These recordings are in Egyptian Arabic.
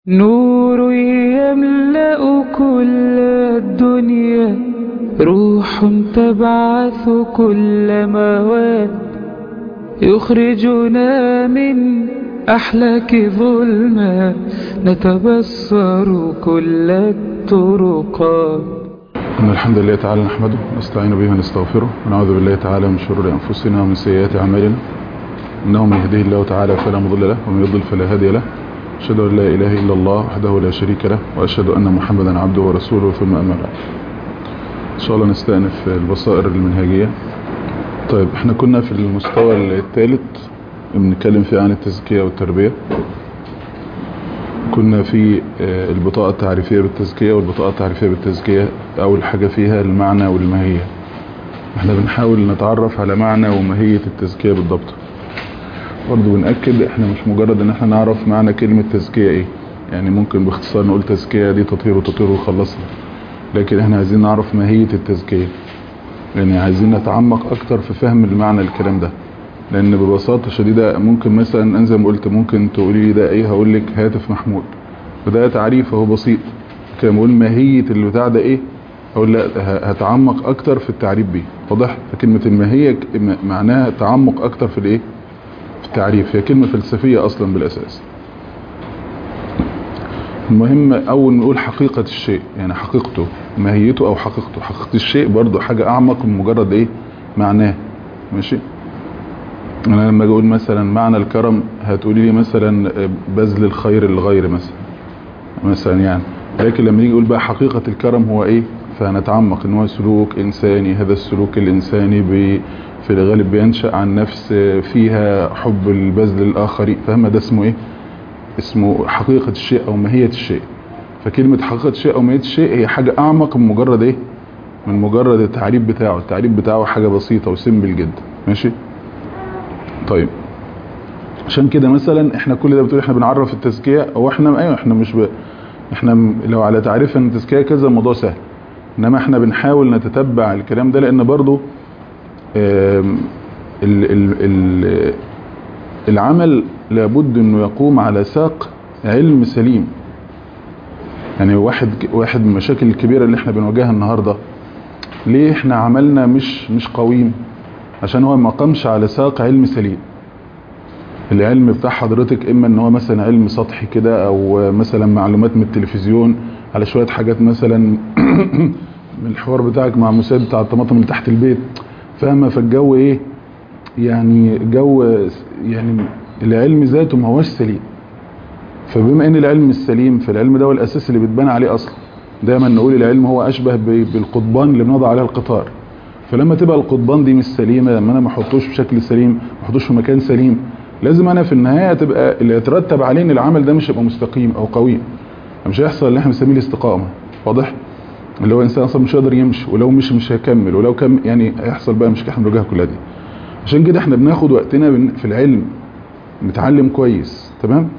نور يملأ كل الدنيا روح تبعث كل مواد يخرجنا من أحلاك ظلمات نتبصر كل الطرقات إن الحمد لله تعالى نحمده ونستعين به ونستغفره ونعوذ بالله تعالى من شرور أنفسنا ومن سيئات أعمالنا إنه من يهديه الله تعالى فلا مضل له ومن يضلل فلا هادي له أشهد أن لا إله إلا الله وحده لا شريك له وأشهد أن محمدا عبده ورسوله ثم أما بعد إن شاء الله نستأنف البصائر المنهجية طيب احنا كنا في المستوى الثالث بنتكلم فيه عن التزكية والتربية كنا في البطاقة التعريفية بالتزكية والبطاقة التعريفية بالتزكية أول حاجة فيها المعنى والماهية احنا بنحاول نتعرف على معنى وماهية التزكية بالضبط برضه بنأكد احنا مش مجرد ان احنا نعرف معنى كلمة تزكية ايه يعني ممكن باختصار نقول تزكية دي تطهير وتطهير وخلصنا لكن احنا عايزين نعرف ماهية التزكية يعني عايزين نتعمق اكتر في فهم المعنى الكلام ده لان ببساطة شديدة ممكن مثلا زي ما قلت ممكن تقولي لي ده ايه هقول لك هاتف محمول وده تعريف اهو بسيط كده بقول ماهية البتاع ده ايه هقول لا هتعمق اكتر في التعريف بيه واضح فكلمة الماهية معناها تعمق اكتر في الايه في التعريف هي كلمة فلسفية اصلا بالاساس المهم اول نقول حقيقة الشيء يعني حقيقته ماهيته او حقيقته حقيقة الشيء برضو حاجة اعمق من مجرد ايه معناه ماشي انا لما اقول مثلا معنى الكرم هتقولي لي مثلا بذل الخير للغير مثلا مثلا يعني لكن لما نيجي نقول بقى حقيقة الكرم هو ايه فنتعمق ان هو سلوك انساني هذا السلوك الانساني بي في الغالب بينشأ عن نفس فيها حب البذل للآخرين فهم ده اسمه ايه اسمه حقيقة الشيء او ماهية الشيء فكلمة حقيقة الشيء او ماهية الشيء هي حاجة اعمق من مجرد ايه من مجرد التعريف بتاعه التعريف بتاعه حاجة بسيطة وسيمبل جدا ماشي طيب عشان كده مثلا احنا كل ده بتقول احنا بنعرف التزكية او احنا ايوه احنا مش ب... احنا لو على تعريف ان التزكية كذا الموضوع سهل انما احنا بنحاول نتتبع الكلام ده لان برضو ال ال ال العمل لابد انه يقوم على ساق علم سليم يعني واحد واحد من المشاكل الكبيرة اللي احنا بنواجهها النهاردة ليه احنا عملنا مش مش قويم عشان هو ما قامش على ساق علم سليم العلم بتاع حضرتك اما ان هو مثلا علم سطحي كده او مثلا معلومات من التلفزيون على شوية حاجات مثلا من الحوار بتاعك مع مساعد بتاع الطماطم من تحت البيت فاهمه فالجو ايه يعني جو يعني العلم ذاته ما هوش سليم فبما ان العلم السليم فالعلم ده هو الاساس اللي بتبنى عليه اصلا دايما نقول العلم هو اشبه بالقضبان اللي بنضع عليها القطار فلما تبقى القضبان دي مش سليمه لما انا ما احطوش بشكل سليم ما احطوش في مكان سليم لازم انا في النهايه تبقى اللي يترتب عليه ان العمل ده مش هيبقى مستقيم او قوي مش هيحصل اللي احنا بنسميه الاستقامه واضح اللي هو انسان اصلا مش هيقدر يمشي ولو مش مش هيكمل ولو كم يعني هيحصل بقى مشكله احنا بنواجهها كلها دي عشان كده احنا بناخد وقتنا في العلم نتعلم كويس تمام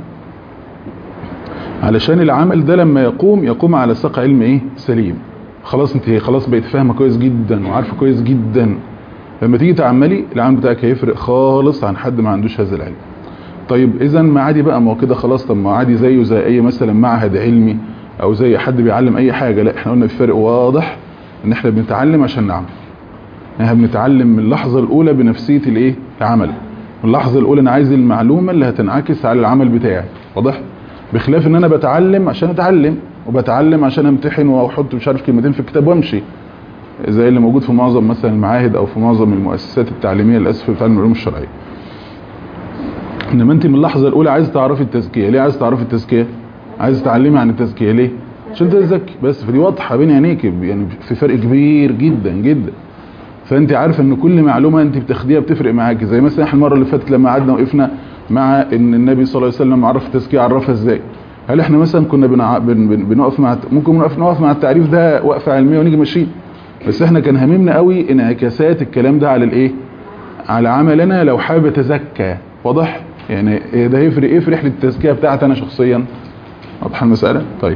علشان العمل ده لما يقوم يقوم على ساق علم ايه سليم خلاص انت خلاص بقيت فاهمه كويس جدا وعارفه كويس جدا لما تيجي تعملي العمل بتاعك هيفرق خالص عن حد ما عندوش هذا العلم طيب اذا ما عادي بقى ما هو كده خلاص طب ما عادي زيه زي اي مثلا معهد علمي او زي حد بيعلم اي حاجة لا احنا قلنا في فرق واضح ان احنا بنتعلم عشان نعمل احنا بنتعلم من اللحظة الاولى بنفسية الايه العمل من اللحظة الاولى انا عايز المعلومة اللي هتنعكس على العمل بتاعي واضح بخلاف ان انا بتعلم عشان اتعلم وبتعلم عشان امتحن واحط مش عارف كلمتين في الكتاب وامشي زي اللي موجود في معظم مثلا المعاهد او في معظم المؤسسات التعليمية للاسف بتاع العلوم الشرعية انما انت من اللحظة الاولى عايز تعرفي التزكية ليه عايز تعرفي التزكية عايز تعلمي عن التزكية ليه عشان تزكي بس فدي واضحة بين عينيك يعني في فرق كبير جدا جدا فانت عارفه ان كل معلومة انت بتاخديها بتفرق معاكي زي مثلا احنا المرة اللي فاتت لما قعدنا وقفنا مع ان النبي صلى الله عليه وسلم عرف التزكية عرفها ازاي هل احنا مثلا كنا بنع... بن... بن... بنقف مع ممكن نقف نقف مع التعريف ده وقفة علمية ونيجي ماشيين بس احنا كان هممنا قوي انعكاسات الكلام ده على الايه على عملنا لو حابب اتزكى واضح يعني ده يفرق ايه في رحله التزكيه بتاعتي انا شخصيا واضحه المساله طيب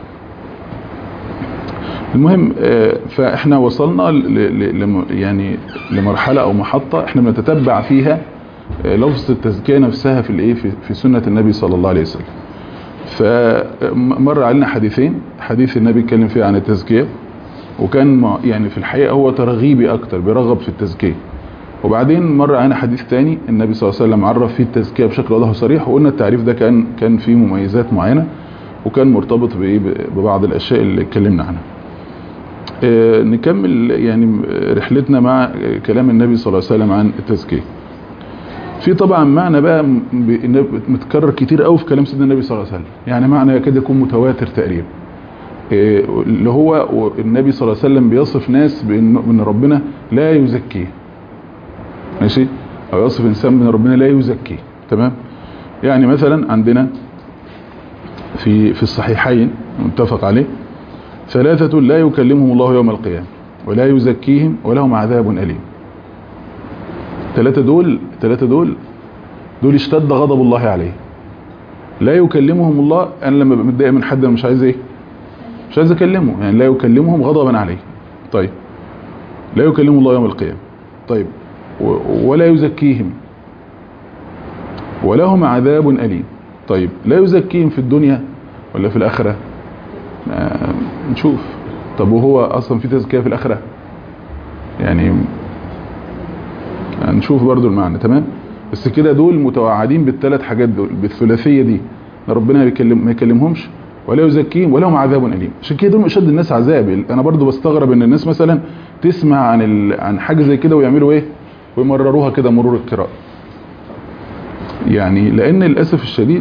المهم فاحنا وصلنا ل يعني لمرحله او محطه احنا بنتتبع فيها لفظ التزكيه نفسها في الايه في, في سنه النبي صلى الله عليه وسلم فمر علينا حديثين حديث النبي اتكلم فيه عن التزكية وكان يعني في الحقيقة هو ترغيبي أكتر بيرغب في التزكية وبعدين مر علينا حديث تاني النبي صلى الله عليه وسلم عرف فيه التزكية بشكل واضح وصريح وقلنا التعريف ده كان كان فيه مميزات معينة وكان مرتبط ببعض الأشياء اللي اتكلمنا عنها اه نكمل يعني رحلتنا مع كلام النبي صلى الله عليه وسلم عن التزكية في طبعا معنى بقى متكرر كتير قوي في كلام سيدنا النبي صلى الله عليه وسلم يعني معنى يكاد يكون متواتر تقريبا اه اللي هو النبي صلى الله عليه وسلم بيصف ناس بان ربنا لا يزكيه ماشي او يصف انسان بان ربنا لا يزكيه تمام يعني مثلا عندنا في في الصحيحين متفق عليه ثلاثة لا يكلمهم الله يوم القيامة ولا يزكيهم ولهم عذاب أليم ثلاثة دول ثلاثة دول دول اشتد غضب الله عليه لا يكلمهم الله أنا لما متضايق من حد مش عايز ايه مش عايز اكلمه يعني لا يكلمهم غضبا عليه طيب لا يكلمهم الله يوم القيامة طيب ولا يزكيهم ولهم عذاب أليم طيب لا يزكيهم في الدنيا ولا في الآخرة نشوف طب وهو أصلا في تزكية في الآخرة يعني نشوف برضو المعنى تمام بس كده دول متوعدين بالثلاث حاجات دول بالثلاثية دي ربنا يكلم ما يكلمهمش ولا يزكيهم ولهم عذاب أليم عشان كده دول اشد الناس عذاب انا برضو بستغرب ان الناس مثلا تسمع عن ال... عن حاجة زي كده ويعملوا ايه ويمرروها كده مرور الكراء يعني لان للاسف الشديد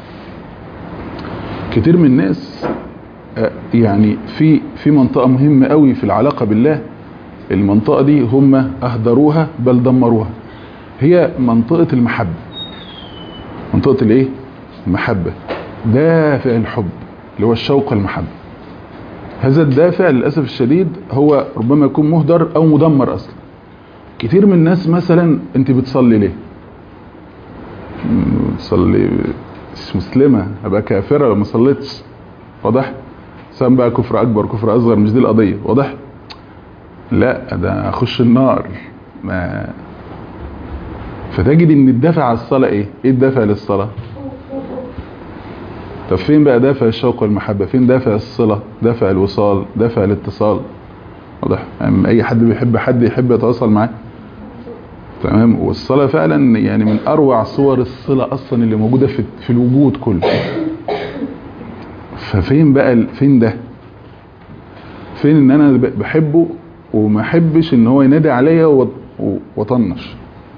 كتير من الناس يعني في في منطقة مهمة قوي في العلاقة بالله المنطقة دي هم اهدروها بل دمروها هي منطقة المحبة منطقة الايه المحبة دافع الحب اللي هو الشوق المحبة هذا الدافع للأسف الشديد هو ربما يكون مهدر او مدمر اصلا كتير من الناس مثلا انت بتصلي ليه بتصلي مش مسلمة ابقى كافرة لو ما صليتش واضح سواء بقى كفر اكبر كفر اصغر مش دي القضية واضح لا ده اخش النار ما فتجد ان الدافع على الصلاة ايه ايه الدافع للصلاة طب فين بقى دافع الشوق والمحبة فين دافع الصلة دافع الوصال دافع الاتصال واضح يعني اي حد بيحب حد يحب يتواصل معاه تمام والصلاة فعلا يعني من اروع صور الصلة اصلا اللي موجودة في, في الوجود كله ففين بقى فين ده فين ان انا بحبه وما احبش ان هو ينادي عليا واطنش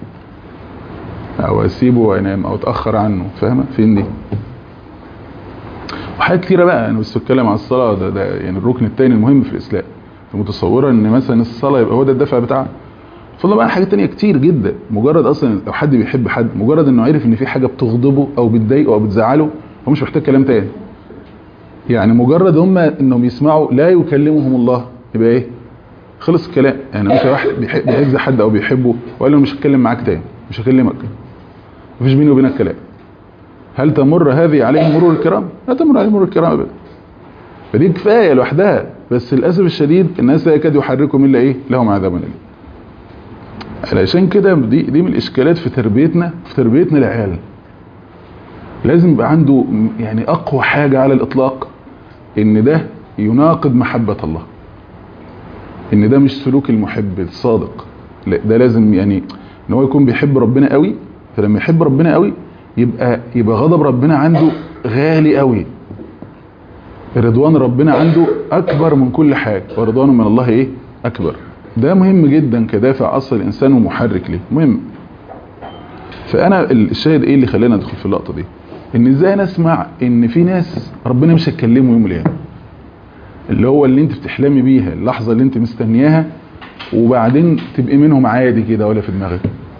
او اسيبه وانام او اتاخر عنه فاهمه فين دي وحاجات كتيره بقى انا بس بتكلم على الصلاه ده, ده يعني الركن الثاني المهم في الاسلام متصوره ان مثلا الصلاه يبقى هو ده الدافع بتاعها فضل بقى حاجات تانية كتير جدا مجرد اصلا لو حد بيحب حد مجرد انه عرف ان في حاجه بتغضبه او بتضايقه او بتزعله هو مش محتاج كلام تاني يعني مجرد هم انهم يسمعوا لا يكلمهم الله يبقى ايه خلص الكلام يعني مثلا واحد بيحب بيعز حد او بيحبه وقال له مش هتكلم معاك تاني مش هكلمك مفيش بيني وبينك كلام هل تمر هذه عليهم مرور الكرام لا تمر عليهم مرور الكرام ابدا فدي كفايه لوحدها بس للاسف الشديد الناس لا يكاد يحركهم الا ايه لهم عذاب اليم علشان كده دي دي من الاشكالات في تربيتنا في تربيتنا العيال لازم يبقى عنده يعني اقوى حاجه على الاطلاق ان ده يناقض محبه الله ان ده مش سلوك المحب الصادق لا ده لازم يعني ان هو يكون بيحب ربنا قوي فلما يحب ربنا قوي يبقى يبقى غضب ربنا عنده غالي قوي رضوان ربنا عنده اكبر من كل حاجه ورضوانه من الله ايه اكبر ده مهم جدا كدافع اصل الانسان ومحرك ليه مهم فانا الشاهد ايه اللي خلاني ادخل في اللقطه دي ان ازاي نسمع ان في ناس ربنا مش هتكلمه يوم القيامه اللي هو اللي انت بتحلمي بيها اللحظه اللي انت مستنياها وبعدين تبقي منهم عادي كده ولا في دماغك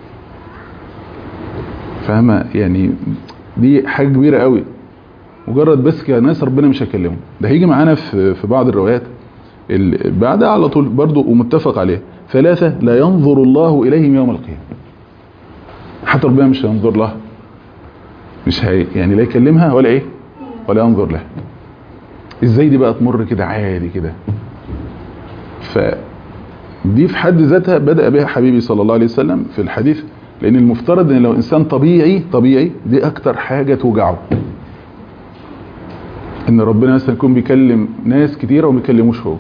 فاهمه يعني دي حاجه كبيره قوي مجرد بس كناس ربنا مش هيكلمهم ده هيجي معانا في في بعض الروايات بعدها على طول برضو ومتفق عليه ثلاثة لا ينظر الله إليهم يوم القيامة حتى ربنا مش هينظر لها مش هي يعني لا يكلمها ولا ايه ولا ينظر لها ازاي دي بقى تمر كده عادي كده فدي في حد ذاتها بدأ بها حبيبي صلى الله عليه وسلم في الحديث لان المفترض ان لو انسان طبيعي طبيعي دي اكتر حاجة توجعه ان ربنا مثلا يكون بيكلم ناس كتيره وما بيكلموش هو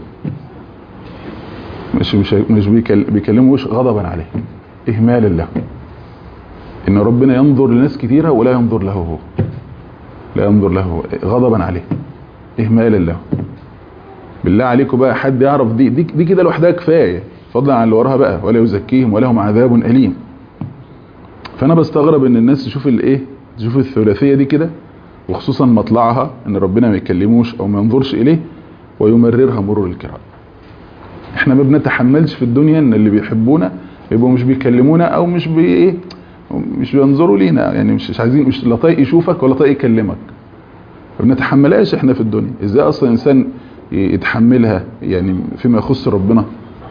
مش مش مش بيكل- بيكلموش غضبا عليه اهمالا له ان ربنا ينظر لناس كتيره ولا ينظر له هو لا ينظر له هو غضبا عليه اهمالا له بالله عليكم بقى حد يعرف دي دي, دي كده لوحدها كفايه فضلا عن اللي وراها بقى ولا يزكيهم ولهم عذاب اليم فانا بستغرب ان الناس تشوف الايه تشوف الثلاثيه دي كده وخصوصا مطلعها ان ربنا ما يكلموش او ما ينظرش اليه ويمررها مرور الكرام احنا ما بنتحملش في الدنيا ان اللي بيحبونا يبقوا مش بيكلمونا او مش بي ايه مش بينظروا لينا يعني مش مش عايزين مش لا طايق يشوفك ولا طايق يكلمك ما بنتحملهاش احنا في الدنيا ازاي اصلا انسان يتحملها يعني فيما يخص ربنا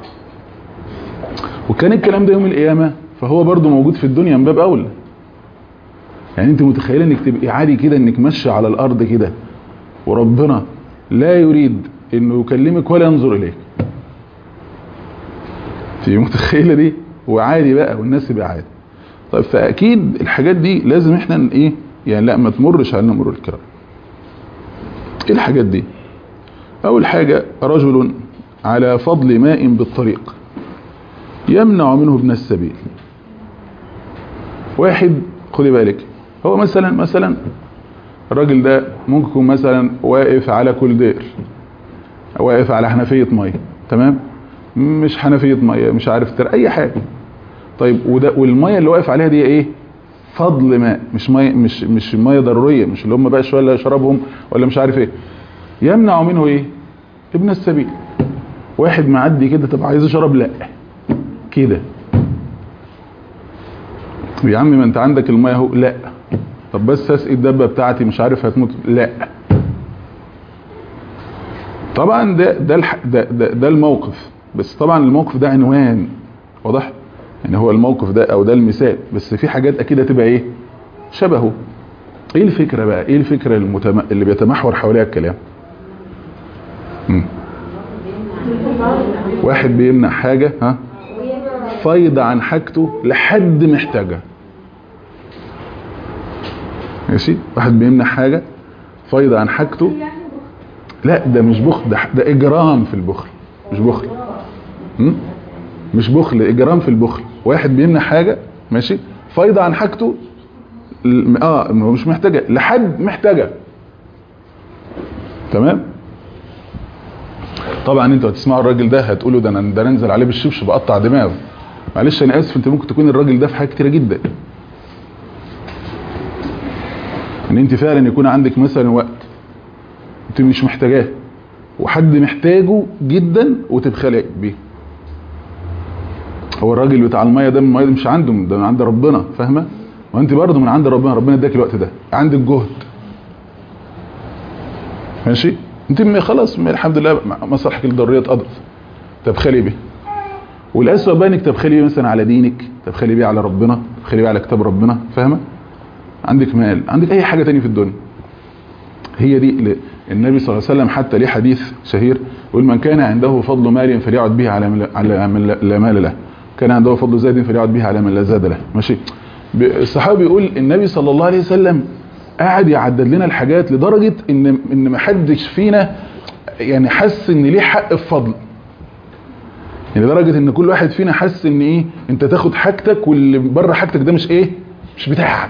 وكان الكلام ده يوم القيامه فهو برضو موجود في الدنيا من باب اولى يعني انت متخيله انك تبقي عادي كده انك ماشيه على الارض كده وربنا لا يريد انه يكلمك ولا ينظر اليك في متخيله دي وعادي بقى والناس تبقى عادي طيب فاكيد الحاجات دي لازم احنا ن- ايه يعني لا ما تمرش علينا مرور الكرام ايه الحاجات دي اول حاجه رجل على فضل ماء بالطريق يمنع منه ابن السبيل واحد خدي بالك هو مثلا مثلا الراجل ده ممكن يكون مثلا واقف على كل دير واقف على حنفيه ميه تمام مش حنفيه ميه مش عارف تر اي حاجه طيب وده والميه اللي واقف عليها دي ايه فضل ماء مش ميه مش مش ميه ضروريه مش اللي هم بقى شويه اللي شربهم ولا مش عارف ايه يمنع منه ايه ابن السبيل واحد معدي كده طب عايز اشرب لا كده يا عم ما انت عندك الميه اهو لا طب بس اسقي الدبه بتاعتي مش عارف هتموت لا طبعا ده ده الح... ده, ده ده الموقف بس طبعا الموقف ده عنوان واضح يعني هو الموقف ده او ده المثال بس في حاجات اكيد هتبقى ايه شبهه ايه الفكره بقى ايه الفكره المتم... اللي بيتمحور حواليها الكلام مم. واحد بيمنع حاجه ها فايض عن حاجته لحد محتاجها ماشي واحد بيمنع حاجه فايض عن حاجته لا ده مش بخل ده, ده اجرام في البخل مش بخل م? مش بخل اجرام في البخل واحد بيمنع حاجه ماشي فايض عن حاجته ال- اه هو مش محتاجه لحد محتاجه تمام طبعا انتوا هتسمعوا الراجل ده هتقولوا ده انا ده أنا انزل عليه بالشبشب اقطع دماغه معلش انا اسف انت ممكن تكون الراجل ده في حاجات كتيره جدا ان انت فعلا يكون عندك مثلا وقت انت مش محتاجاه وحد محتاجه جدا وتبخلي بيه هو الراجل بتاع الميه ده الميه ده مش عنده ده من عند ربنا فاهمه وانت برضه من عند ربنا ربنا اداك الوقت ده عندك جهد ماشي انت م- خلاص م- الحمد لله مصلحك الضروريه اتقضت تبخلي بيه والاسوأ بقى انك تبخلي بيه مثلا على دينك تبخلي بيه على ربنا تبخلي بيه على كتاب ربنا فاهمه عندك مال عندك اي حاجه تانية في الدنيا هي دي ل- النبي صلى الله عليه وسلم حتى ليه حديث شهير يقول من كان عنده فضل مال فليعد به على من لا- على من لا- لا مال له كان عنده فضل زاد فليعد به على من لا زاد له ماشي ب- الصحابي يقول النبي صلى الله عليه وسلم قاعد يعدد لنا الحاجات لدرجة ان ان ما حدش فينا يعني حس ان ليه حق في فضل يعني لدرجة ان كل واحد فينا حس ان ايه انت تاخد حاجتك واللي بره حاجتك ده مش ايه مش بتاعك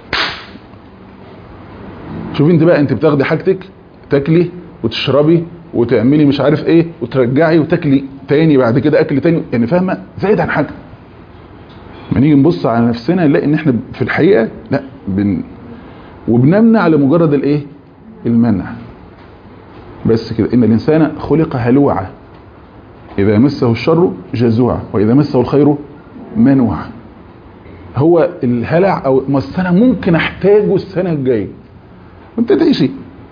شوفي انت بقى انت بتاخدي حاجتك تاكلي وتشربي وتعملي مش عارف ايه وترجعي وتاكلي تاني بعد كده اكل تاني يعني فاهمه زايد عن حاجه لما نيجي نبص على نفسنا نلاقي ان احنا في الحقيقه لا بن وبنمنع على مجرد الايه المنع بس كده ان الانسان خلق هلوعا اذا مسه الشر جزوعا واذا مسه الخير منوعا هو الهلع او ما أصل انا ممكن احتاجه السنه الجايه وانت تعيشي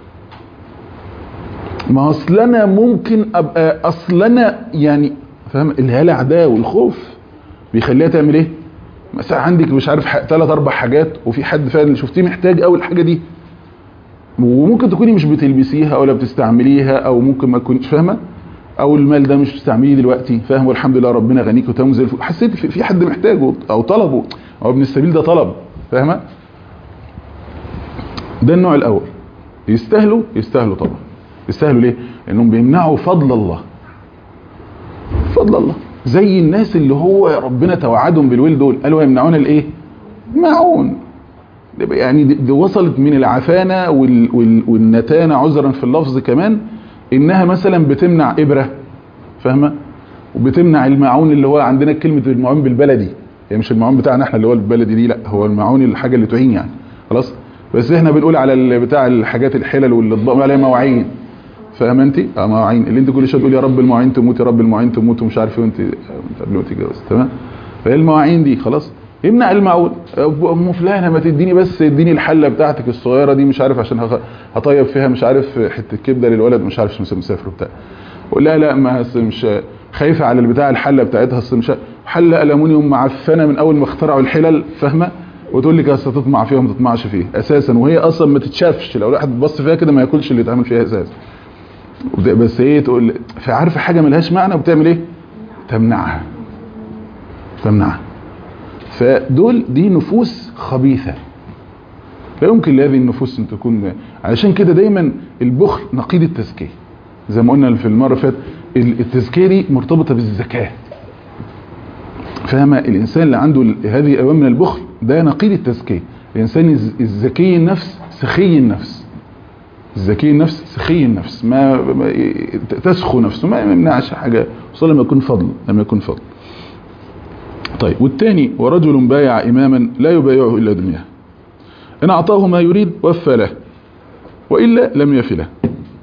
ما اصل انا ممكن ابقى اصل انا يعني فاهم الهلع ده والخوف بيخليها تعمل ايه مثلا عندك مش عارف ثلاث اربع حاجات وفي حد فعلا شفتيه محتاج قوي الحاجه دي وممكن تكوني مش بتلبسيها ولا بتستعمليها او ممكن ما تكونيش فاهمه او المال ده مش بتستعمليه دلوقتي فاهم والحمد لله ربنا غنيك وتمام زي الفل حسيت في في حد محتاجه او طلبه او ابن السبيل ده طلب فاهمه ده النوع الاول يستاهلوا يستاهلوا طبعا يستاهلوا ليه لانهم بيمنعوا فضل الله فضل الله زي الناس اللي هو ربنا توعدهم بالويل دول قالوا يمنعون الايه معون يعني دي, دي وصلت من العفانة وال وال والنتانة عذرا في اللفظ كمان انها مثلا بتمنع ابرة فاهمة وبتمنع المعون اللي هو عندنا كلمة المعون بالبلدي هي مش المعون بتاعنا احنا اللي هو البلدي دي لا هو المعون الحاجة اللي تعين يعني خلاص بس احنا بنقول على بتاع الحاجات الحلل والاطباق عليها مواعين فاهم انت اه مواعين اللي انت كل شويه تقول يا رب المواعين تموت يا رب المواعين تموت ومش عارف ايه وانت قبل ما تتجوز تمام فهي المواعين دي خلاص يمنع المعون ام فلانه ما تديني بس اديني الحله بتاعتك الصغيره دي مش عارف عشان هطيب فيها مش عارف حته كبده للولد مش عارف مش مسافر وبتاع لا لا ما مش خايفه على البتاع الحله بتاعتها اصل مش حله الومنيوم معفنه من اول ما اخترعوا الحلل فاهمه وتقول لك اصل تطمع فيها وما تطمعش فيها اساسا وهي اصلا ما تتشافش لو الواحد بص فيها كده ما ياكلش اللي اتعمل فيها اساسا بس ايه تقول فعارفه حاجه ملهاش معنى وبتعمل ايه تمنعها تمنعها فدول دي نفوس خبيثه لا يمكن لهذه النفوس ان تكون علشان كده دايما البخل نقيض التزكيه زي ما قلنا في المره اللي فاتت التزكيه دي مرتبطه بالزكاه فاهمه الانسان اللي عنده هذه الاوامر من البخل ده نقيض التزكيه الانسان الذكي النفس سخي النفس الذكي النفس سخي النفس ما تسخو نفسه ما يمنعش حاجه خصوصا لما يكون فضل لما يكون فضل طيب والثاني ورجل بايع اماما لا يبايعه الا دنياه ان اعطاه ما يريد وفى له والا لم يف له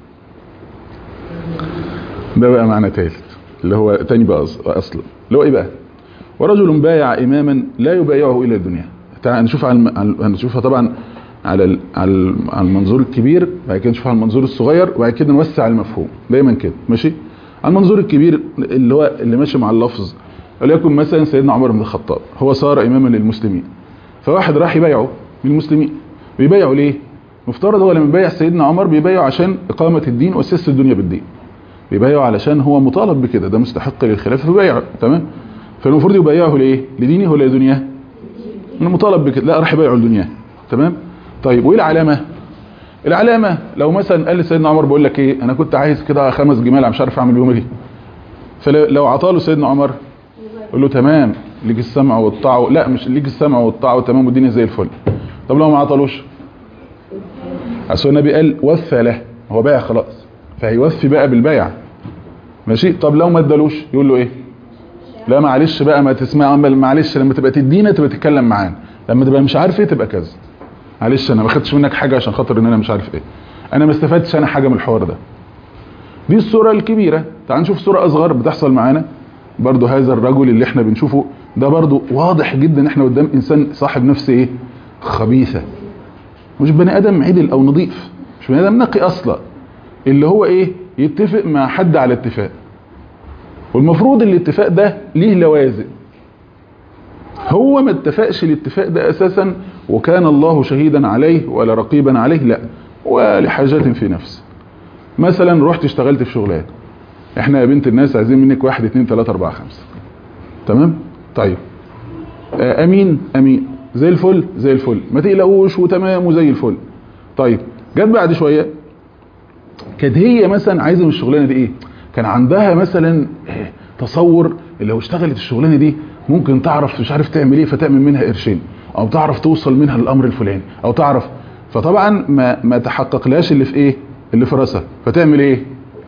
ده بقى معنى ثالث اللي هو تاني بقى اصلا اللي هو ايه بقى ورجل بايع اماما لا يبايعه الا الدنيا تعال نشوف على هنشوفها طبعا على على المنظور الكبير بعد كده نشوف على المنظور الصغير وبعد كده نوسع المفهوم دايما كده ماشي على المنظور الكبير اللي هو اللي ماشي مع اللفظ وليكن مثلا سيدنا عمر بن الخطاب هو صار اماما للمسلمين فواحد راح يبايعه للمسلمين بيبايعه ليه مفترض هو لما بيبايع سيدنا عمر بيبايعه عشان اقامه الدين واساس الدنيا بالدين بيبايعه علشان هو مطالب بكده ده مستحق للخلافه فبيبايعه تمام فالمفروض يبايعه لايه لدينه ولا لدنياه انه مطالب بكده لا راح يبايعه لدنياه تمام طيب وايه العلامه العلامه لو مثلا قال لسيدنا عمر بقول لك ايه انا كنت عايز كده خمس جمال مش عارف اعمل بيهم ايه فلو عطاله سيدنا عمر قول له تمام ليك السمع والطاعه لا مش ليك السمع والطاعه وتمام والدنيا زي الفل طب لو ما عطالوش اصل النبي قال وفى له هو بايع خلاص فهيوفي بقى بالبيع ماشي طب لو ما ادالوش يقول له ايه لا معلش بقى ما تسمع معلش لما تبقى تدينا تبقى تتكلم معانا لما تبقى مش عارف ايه تبقى كذا معلش انا ما خدتش منك حاجه عشان خاطر ان انا مش عارف ايه انا ما استفدتش انا حاجه من الحوار ده دي الصوره الكبيره تعال نشوف صوره اصغر بتحصل معانا برضو هذا الرجل اللي احنا بنشوفه ده برضو واضح جدا احنا قدام انسان صاحب نفس ايه خبيثه مش بني ادم عدل او نظيف مش بني ادم نقي اصلا اللي هو ايه يتفق مع حد على اتفاق والمفروض الاتفاق ده ليه لوازم هو ما اتفقش الاتفاق ده اساسا وكان الله شهيدا عليه ولا رقيبا عليه لا ولحاجات في نفسه مثلا رحت اشتغلت في شغلانه احنا يا بنت الناس عايزين منك واحد اتنين تلاتة اربعة خمسة تمام طيب آه امين امين زي الفل زي الفل ما تقلقوش وتمام وزي الفل طيب جت بعد شوية كانت هي مثلا عايزة من الشغلانة دي ايه كان عندها مثلا تصور لو اشتغلت الشغلانة دي ممكن تعرف مش عارف تعمل ايه فتعمل منها قرشين او تعرف توصل منها للامر الفلاني او تعرف فطبعا ما ما تحققلهاش اللي في ايه اللي في راسها فتعمل ايه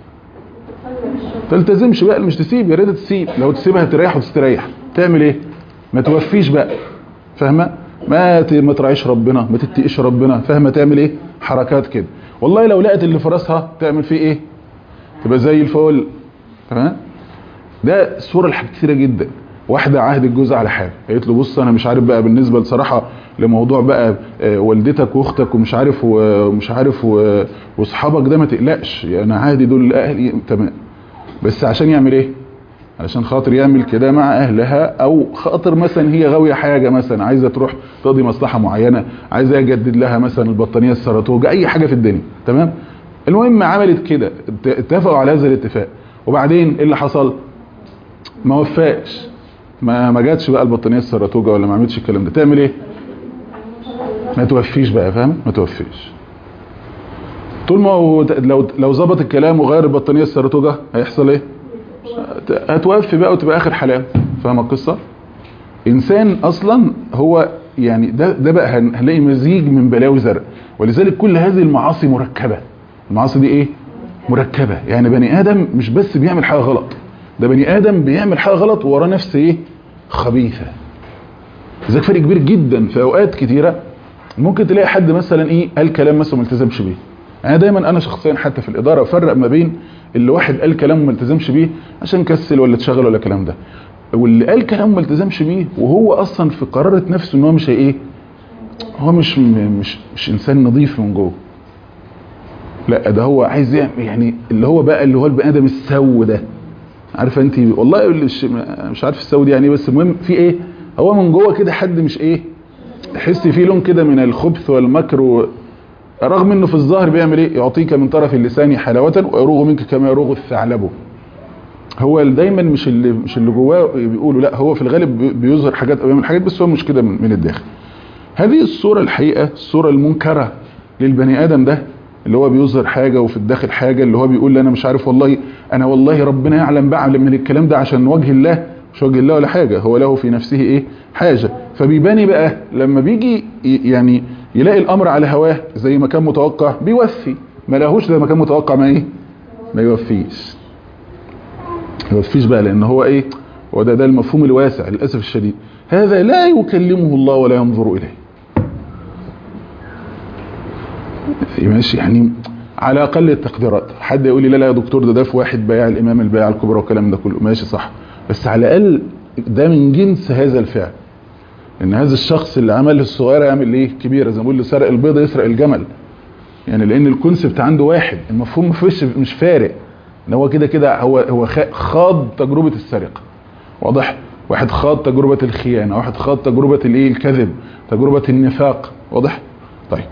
تلتزمش بقى مش تسيب يا ريت تسيب لو تسيبها تريح وتستريح تعمل ايه ما توفيش بقى فاهمه ما ما تراعيش ربنا ما تتقيش ربنا فاهمه تعمل ايه حركات كده والله لو لقت اللي في راسها تعمل فيه ايه تبقى زي الفل تمام ده صوره لحاجات كتيره جدا واحده عهد الجوز على حاجه قالت له بص انا مش عارف بقى بالنسبه لصراحه لموضوع بقى والدتك واختك ومش عارف ومش عارف واصحابك ده ما تقلقش انا عادي دول اهلي تمام بس عشان يعمل ايه علشان خاطر يعمل كده مع اهلها او خاطر مثلا هي غاويه حاجه مثلا عايزه تروح تقضي مصلحه معينه عايزه يجدد لها مثلا البطانيه السرطوج اي حاجه في الدنيا تمام المهم عملت كده اتفقوا على هذا الاتفاق وبعدين ايه اللي حصل ما وفاش ما ما جاتش بقى البطانيه السرطوجه ولا ما عملتش الكلام ده تعمل ايه ما توفيش بقى فاهم ما توفيش طول ما هو ت- لو لو ظبط الكلام وغير البطانيه السيرتوجا هيحصل ايه هت- هتوفي بقى وتبقى اخر حلال فاهم القصه انسان اصلا هو يعني ده ده بقى هن- هنلاقي مزيج من بلاوي زرق ولذلك كل هذه المعاصي مركبه المعاصي دي ايه مركبه يعني بني ادم مش بس بيعمل حاجه غلط ده بني ادم بيعمل حاجه غلط وراه نفس ايه خبيثه لذلك فرق كبير جدا في اوقات كتيره ممكن تلاقي حد مثلا ايه قال كلام مثلا ما التزمش بيه انا دايما انا شخصيا حتى في الاداره افرق ما بين اللي واحد قال كلام وما التزمش بيه عشان كسل ولا اتشغل ولا الكلام ده واللي قال كلام وما التزمش بيه وهو اصلا في قرارة نفسه ان هو مش هي ايه هو مش مش مش انسان نظيف من جوه لا ده هو عايز يعمل يعني اللي هو بقى اللي هو البني ادم السو ده عارفه انت والله مش مش عارف السو دي يعني ايه بس المهم في ايه هو من جوه كده حد مش ايه تحس فيه لون كده من الخبث والمكر و... رغم انه في الظاهر بيعمل ايه يعطيك من طرف اللسان حلاوه ويروغ منك كما يروغ الثعلب هو دايما مش اللي مش اللي جواه بيقولوا لا هو في الغالب بي- بيظهر حاجات او بيعمل حاجات بس هو مش كده من من الداخل هذه الصوره الحقيقه الصوره المنكره للبني ادم ده اللي هو بيظهر حاجه وفي الداخل حاجه اللي هو بيقول لي انا مش عارف والله انا والله ربنا يعلم بعمل من الكلام ده عشان وجه الله مش وجه الله ولا حاجه هو له في نفسه ايه حاجه فبيباني بقى لما بيجي ي- يعني يلاقي الامر على هواه زي ما كان متوقع بيوفي ما لاهوش زي ما كان متوقع ما ايه ما يوفيش ما يوفيش بقى لان هو ايه هو ده ده المفهوم الواسع للاسف الشديد هذا لا يكلمه الله ولا ينظر اليه ماشي يعني على اقل التقديرات حد يقول لي لا لا يا دكتور ده ده في واحد بايع الامام البيع الكبرى والكلام ده كله ماشي صح بس على الاقل ده من جنس هذا الفعل ان هذا الشخص اللي عمل الصغيره يعمل ايه كبيره زي ما بقول له سرق البيضه يسرق الجمل يعني لان الكونسبت عنده واحد المفهوم مفيش مش فارق ان هو كده كده هو هو خا- خاض تجربه السرقه واضح واحد خاض تجربه الخيانه واحد خاض تجربه الايه الكذب تجربه النفاق واضح طيب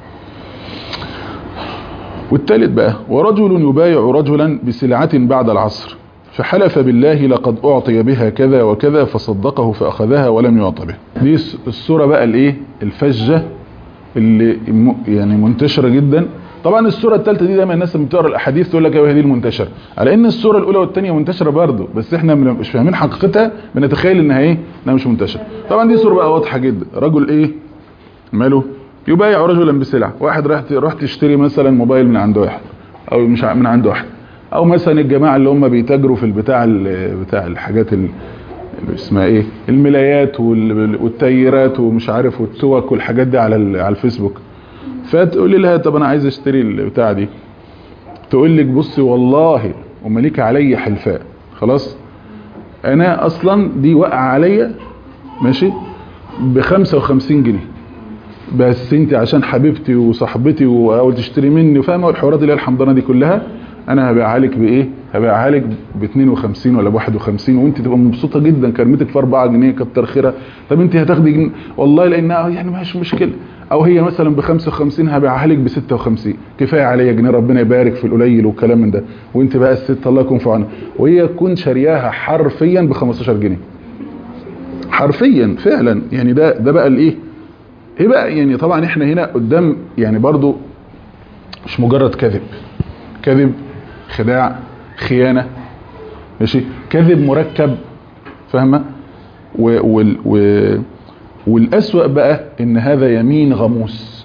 والثالث بقى ورجل يبايع رجلا بسلعة بعد العصر فحلف بالله لقد أعطي بها كذا وكذا فصدقه فأخذها ولم يعط به دي الس- الصورة بقى الايه الفجة اللي م- يعني منتشرة جدا طبعا الصورة الثالثة دي دايما الناس لما بتقرا الاحاديث تقول لك ايوه دي المنتشرة على ان الصورة الاولى والثانية منتشرة برضه بس احنا من- مش فاهمين حقيقتها بنتخيل انها ايه انها مش منتشرة طبعا دي صورة بقى واضحة جدا رجل ايه ماله يبايع رجلا بسلعة واحد راح راح تشتري مثلا موبايل من عند واحد او مش ع- من عند واحد او مثلا الجماعه اللي هم بيتاجروا في البتاع ال- بتاع الحاجات ال- اللي اسمها ايه الملايات وال- والتايرات ومش عارف والتوك والحاجات دي على ال- على الفيسبوك فتقول لها طب انا عايز اشتري البتاع دي تقول لك بصي والله وما ليك علي حلفاء خلاص انا اصلا دي وقع عليا ماشي ب 55 جنيه بس انت عشان حبيبتي وصاحبتي واول تشتري مني فاهمه الحوارات اللي هي الحمضانه دي كلها انا هبيعها لك بايه هبيعها لك ب 52 ولا ب 51 وانت تبقى مبسوطه جدا كرمتك في 4 جنيه كتر خيرها طب انت هتاخدي جن... والله لانها يعني مش مشكله او هي مثلا ب 55 هبيعها لك ب 56 كفايه عليا جنيه ربنا يبارك في القليل والكلام من ده وانت بقى الست الله يكون في عونها وهي تكون شارياها حرفيا ب 15 جنيه حرفيا فعلا يعني ده ده بقى الايه ايه بقى يعني طبعا احنا هنا قدام يعني برضو مش مجرد كذب كذب خداع خيانة ماشي كذب مركب فاهمة و- وال و- والأسوأ بقى ان هذا يمين غموس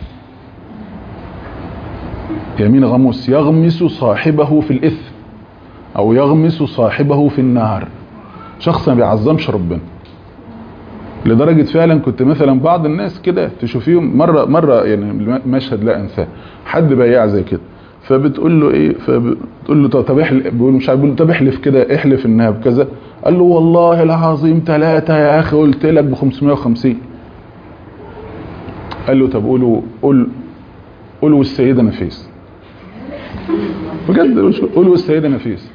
يمين غموس يغمس صاحبه في الإثم أو يغمس صاحبه في النار شخص ما بيعظمش ربنا لدرجة فعلا كنت مثلا بعض الناس كده تشوفيهم مرة مرة يعني مشهد لا انساه حد بياع زي كده فبتقول له ايه فبتقول له طب احلف بيقول مش عارف بيقول له طب احلف كده احلف انها بكذا قال له والله العظيم ثلاثة يا اخي قلت لك ب 550 قال له طب قولوا قول قولوا السيدة نفيس بجد قولوا السيدة نفيس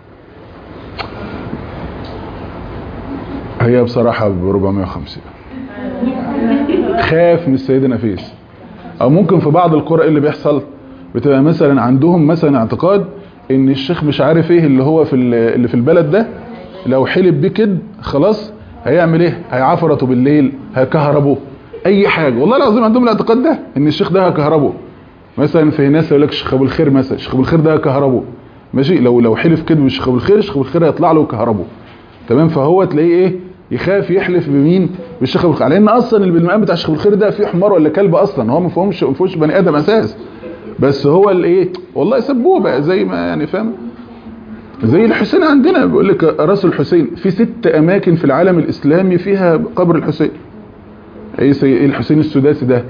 هي بصراحة ب 450 خاف من السيدة نفيس او ممكن في بعض القرى اللي بيحصل بتبقى مثلا عندهم مثلا اعتقاد ان الشيخ مش عارف ايه اللي هو في اللي في البلد ده لو حلب بيه كده خلاص هيعمل ايه هيعفرته بالليل هيكهربوه اي حاجة والله العظيم عندهم الاعتقاد ده ان الشيخ ده هيكهربه مثلا في ناس يقول لك شيخ ابو الخير مثلا شيخ ابو الخير ده كهربه ماشي لو لو حلف كذب شيخ ابو الخير شيخ ابو الخير هيطلع له كهربه تمام فهو تلاقيه ايه يخاف يحلف بمين بالشيخ ابو الخير لان اصلا اللي بالمقام بتاع الشيخ ابو الخير ده فيه حمار ولا كلب اصلا هو ما فيهمش ما فيهوش بني ادم اساس بس هو الايه والله سبوه زي ما يعني فاهم زي الحسين عندنا بيقول لك راس الحسين في ست اماكن في العالم الاسلامي فيها قبر الحسين ايه سي... الحسين السداسي ده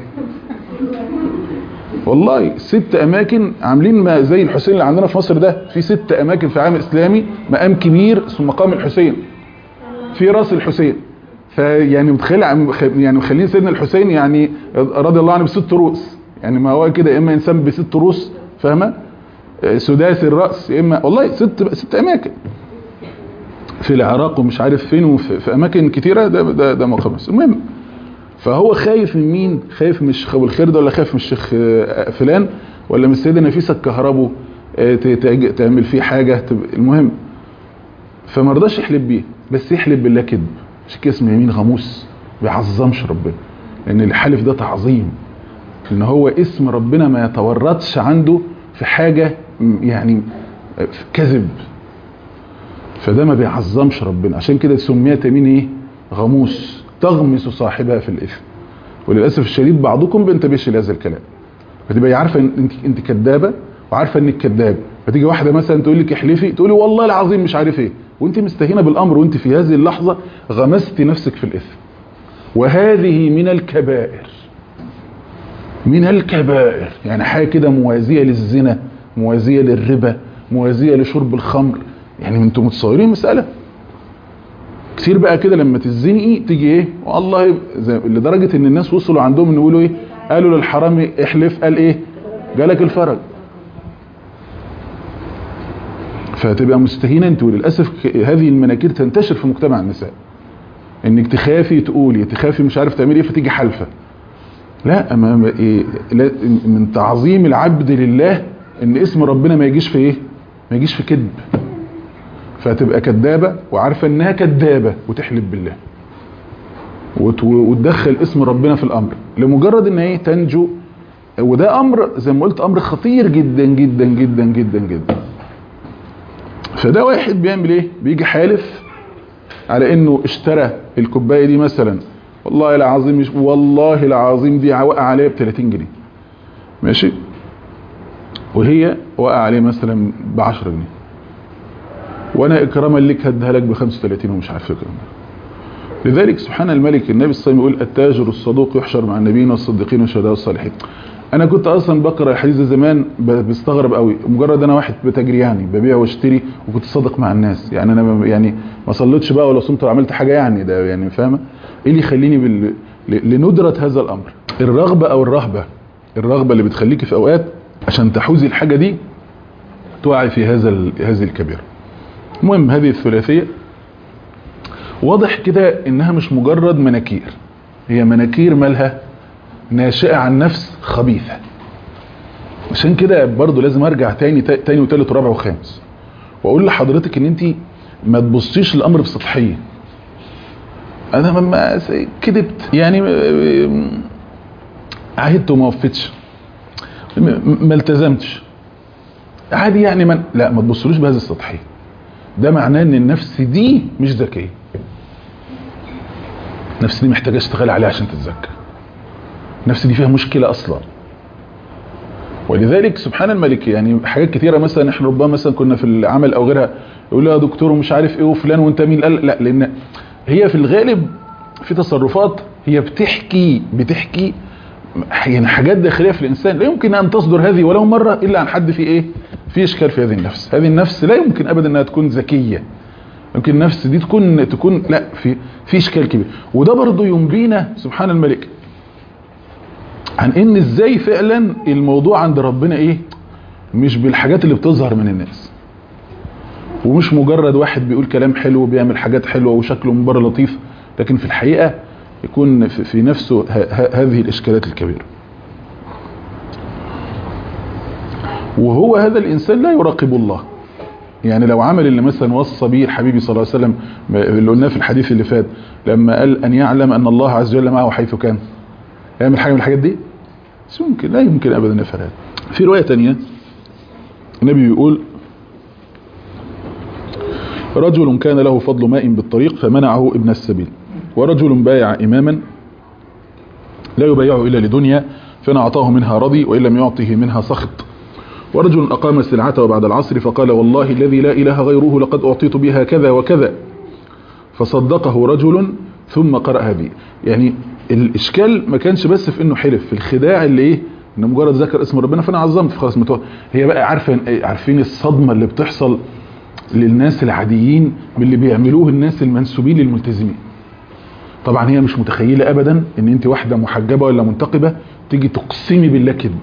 والله ست اماكن عاملين ما زي الحسين اللي عندنا في مصر ده في ست اماكن في العالم الاسلامي مقام كبير اسمه مقام الحسين في راس الحسين فيعني متخيل يعني مخلين سيدنا الحسين يعني رضي الله عنه بست رؤوس يعني ما هو كده يا اما انسان بست رؤوس فاهمه سداسي الراس يا اما والله ست ست اماكن في العراق ومش عارف فين وفي في اماكن كتيره ده ده, ده مقام المهم فهو خايف من مين خايف من الشيخ ابو الخير ده ولا خايف من الشيخ فلان ولا من السيده نفيسه الكهربو تعمل فيه حاجه المهم فما رضاش يحلف بيه بس يحلف بالله كذب عشان كده اسمه يمين غموس ما بيعظمش ربنا لان الحلف ده تعظيم ان هو اسم ربنا ما يتورطش عنده في حاجه يعني كذب فده ما بيعظمش ربنا عشان كده سميت يمين ايه غموس تغمس صاحبها في الاثم وللاسف الشديد بعضكم بينتبهش لهذا الكلام فتبقى عارفه ان انت انت كدابه وعارفه انك كذاب فتيجي واحده مثلا تقول لك احلفي تقولي والله العظيم مش عارف ايه وانت مستهينه بالامر وانت في هذه اللحظه غمست نفسك في الاثم وهذه من الكبائر من الكبائر يعني حاجه كده موازيه للزنا موازيه للربا موازيه لشرب الخمر يعني انتم متصورين مساله كتير بقى كده لما تزنقي تيجي ايه والله لدرجه ان الناس وصلوا عندهم ان يقولوا ايه قالوا للحرامي احلف قال ايه جالك الفرج فتبقى مستهينه انت وللاسف هذه المناكير تنتشر في مجتمع النساء انك تخافي تقولي تخافي مش عارف تعملي ايه فتيجي حلفه لا أما إيه من تعظيم العبد لله ان اسم ربنا ما يجيش في ايه ما يجيش في كذب فتبقى كدابة وعارفة انها كدابة وتحلف بالله وتدخل اسم ربنا في الامر لمجرد ان ايه تنجو وده امر زي ما قلت امر خطير جدا جدا جدا جدا جدا فده واحد بيعمل ايه بيجي حالف على انه اشترى الكوبايه دي مثلا والله العظيم مش والله العظيم دي وقع عليها ب 30 جنيه ماشي وهي وقع عليه مثلا ب 10 جنيه وانا اكراما لك هديها لك ب 35 ومش عارف الكلام ده لذلك سبحان الملك النبي صلى الله عليه وسلم يقول التاجر الصدوق يحشر مع النبيين والصديقين والشهداء والصالحين انا كنت اصلا بقرا الحديث ده زمان بستغرب قوي مجرد انا واحد بتاجر يعني ببيع واشتري وكنت صادق مع الناس يعني انا يعني ما صليتش بقى ولا صمت ولا عملت حاجه يعني ده يعني فاهمه ايه اللي يخليني بال... لندره هذا الامر الرغبه او الرهبه الرغبه اللي بتخليكي في اوقات عشان تحوزي الحاجه دي توعي في هذا ال... هذه الكبيره المهم هذه الثلاثيه واضح كده انها مش مجرد مناكير هي مناكير مالها ناشئة عن نفس خبيثة عشان كده برضو لازم ارجع تاني تاني وتالت ورابع وخامس واقول لحضرتك ان انت ما تبصيش الامر بسطحية انا ما كدبت يعني عهدت وما وفيتش ما التزمتش عادي يعني من لا ما تبصلوش بهذه السطحية ده معناه ان النفس دي مش ذكيه النفس دي محتاجه اشتغل عليها عشان تتزكى النفس دي فيها مشكله اصلا ولذلك سبحان الملك يعني حاجات كثيره مثلا احنا ربما مثلا كنا في العمل او غيرها يقول لها يا دكتور ومش عارف ايه وفلان وانت مين لا لا لان هي في الغالب في تصرفات هي بتحكي بتحكي يعني حاجات داخليه في الانسان لا يمكن ان تصدر هذه ولو مره الا عن حد في ايه في اشكال في هذه النفس هذه النفس لا يمكن ابدا انها تكون ذكيه يمكن النفس دي تكون تكون لا في في اشكال كبير وده برضه ينبينا سبحان الملك عن ان ازاي فعلا الموضوع عند ربنا ايه مش بالحاجات اللي بتظهر من الناس ومش مجرد واحد بيقول كلام حلو وبيعمل حاجات حلوه وشكله من بره لطيف لكن في الحقيقه يكون في نفسه هذه الاشكالات الكبيره وهو هذا الانسان لا يراقب الله يعني لو عمل اللي مثلا وصى به الحبيب صلى الله عليه وسلم اللي قلناه في الحديث اللي فات لما قال ان يعلم ان الله عز وجل معه حيث كان يعمل حاجه من الحاجات دي مش يمكن لا يمكن ابدا يفعل هذا في رواية تانية النبي بيقول رجل كان له فضل ماء بالطريق فمنعه ابن السبيل ورجل بايع إماما لا يبايعه إلا لدنيا فإن أعطاه منها رضي وإن لم يعطه منها سخط ورجل أقام السلعة وبعد العصر فقال والله الذي لا إله غيره لقد أعطيت بها كذا وكذا فصدقه رجل ثم قرأ هذه يعني الإشكال ما كانش بس في إنه حلف في الخداع اللي إيه إنه مجرد ذكر اسم ربنا فأنا عظمت خلاص متوه هي بقى عارفة عارفين الصدمة اللي بتحصل للناس العاديين باللي بيعملوه الناس المنسوبين للملتزمين طبعا هي مش متخيلة ابدا ان انت واحدة محجبة ولا منتقبة تيجي تقسمي بالله كذب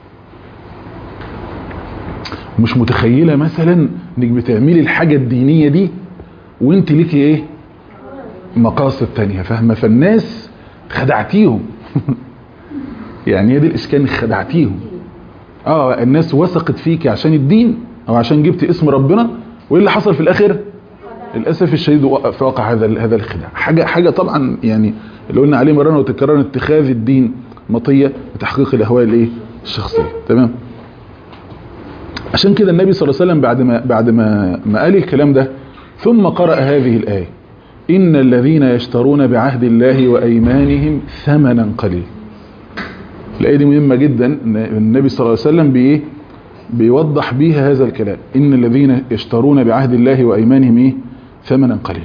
مش متخيلة مثلا انك بتعملي الحاجة الدينية دي وانت ليكي ايه مقاصد تانية فاهمة فالناس خدعتيهم يعني هي دي الاشكال انك خدعتيهم اه الناس وثقت فيك عشان الدين او عشان جبت اسم ربنا وايه اللي حصل في الاخر للاسف الشديد في واقع هذا هذا الخداع حاجه حاجه طبعا يعني اللي قلنا عليه مرارا وتكرارا اتخاذ الدين مطيه لتحقيق الاهواء الايه الشخصيه تمام عشان كده النبي صلى الله عليه وسلم بعد ما بعد ما ما قال الكلام ده ثم قرأ هذه الآية إن الذين يشترون بعهد الله وأيمانهم ثمنا قليل الآية دي مهمة جدا النبي صلى الله عليه وسلم بإيه بيوضح بيها هذا الكلام إن الذين يشترون بعهد الله وأيمانهم إيه ثمنا قليل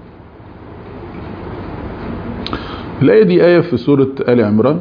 الآية دي آية في سورة آل عمران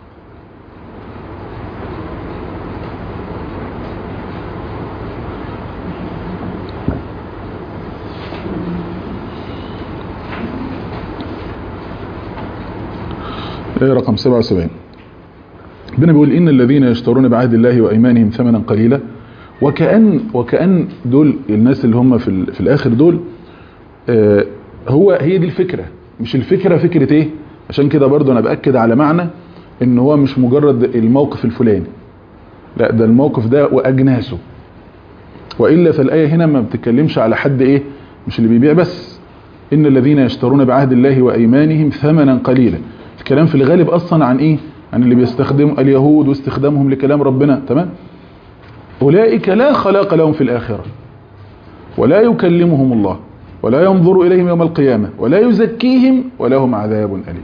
آية رقم 77 ربنا بيقول إن الذين يشترون بعهد الله وأيمانهم ثمنا قليلا وكأن وكأن دول الناس اللي هم في, في الآخر دول آه هو هي دي الفكرة مش الفكرة فكرة ايه عشان كده برضو انا بأكد على معنى ان هو مش مجرد الموقف الفلاني لا ده الموقف ده واجناسه وإلا فالآية هنا ما بتتكلمش على حد ايه مش اللي بيبيع بس إن الذين يشترون بعهد الله وأيمانهم ثمنا قليلا الكلام في الغالب أصلا عن ايه عن اللي بيستخدم اليهود واستخدامهم لكلام ربنا تمام أولئك لا خلاق لهم في الآخرة ولا يكلمهم الله ولا ينظر إليهم يوم القيامة ولا يزكيهم ولهم عذاب أليم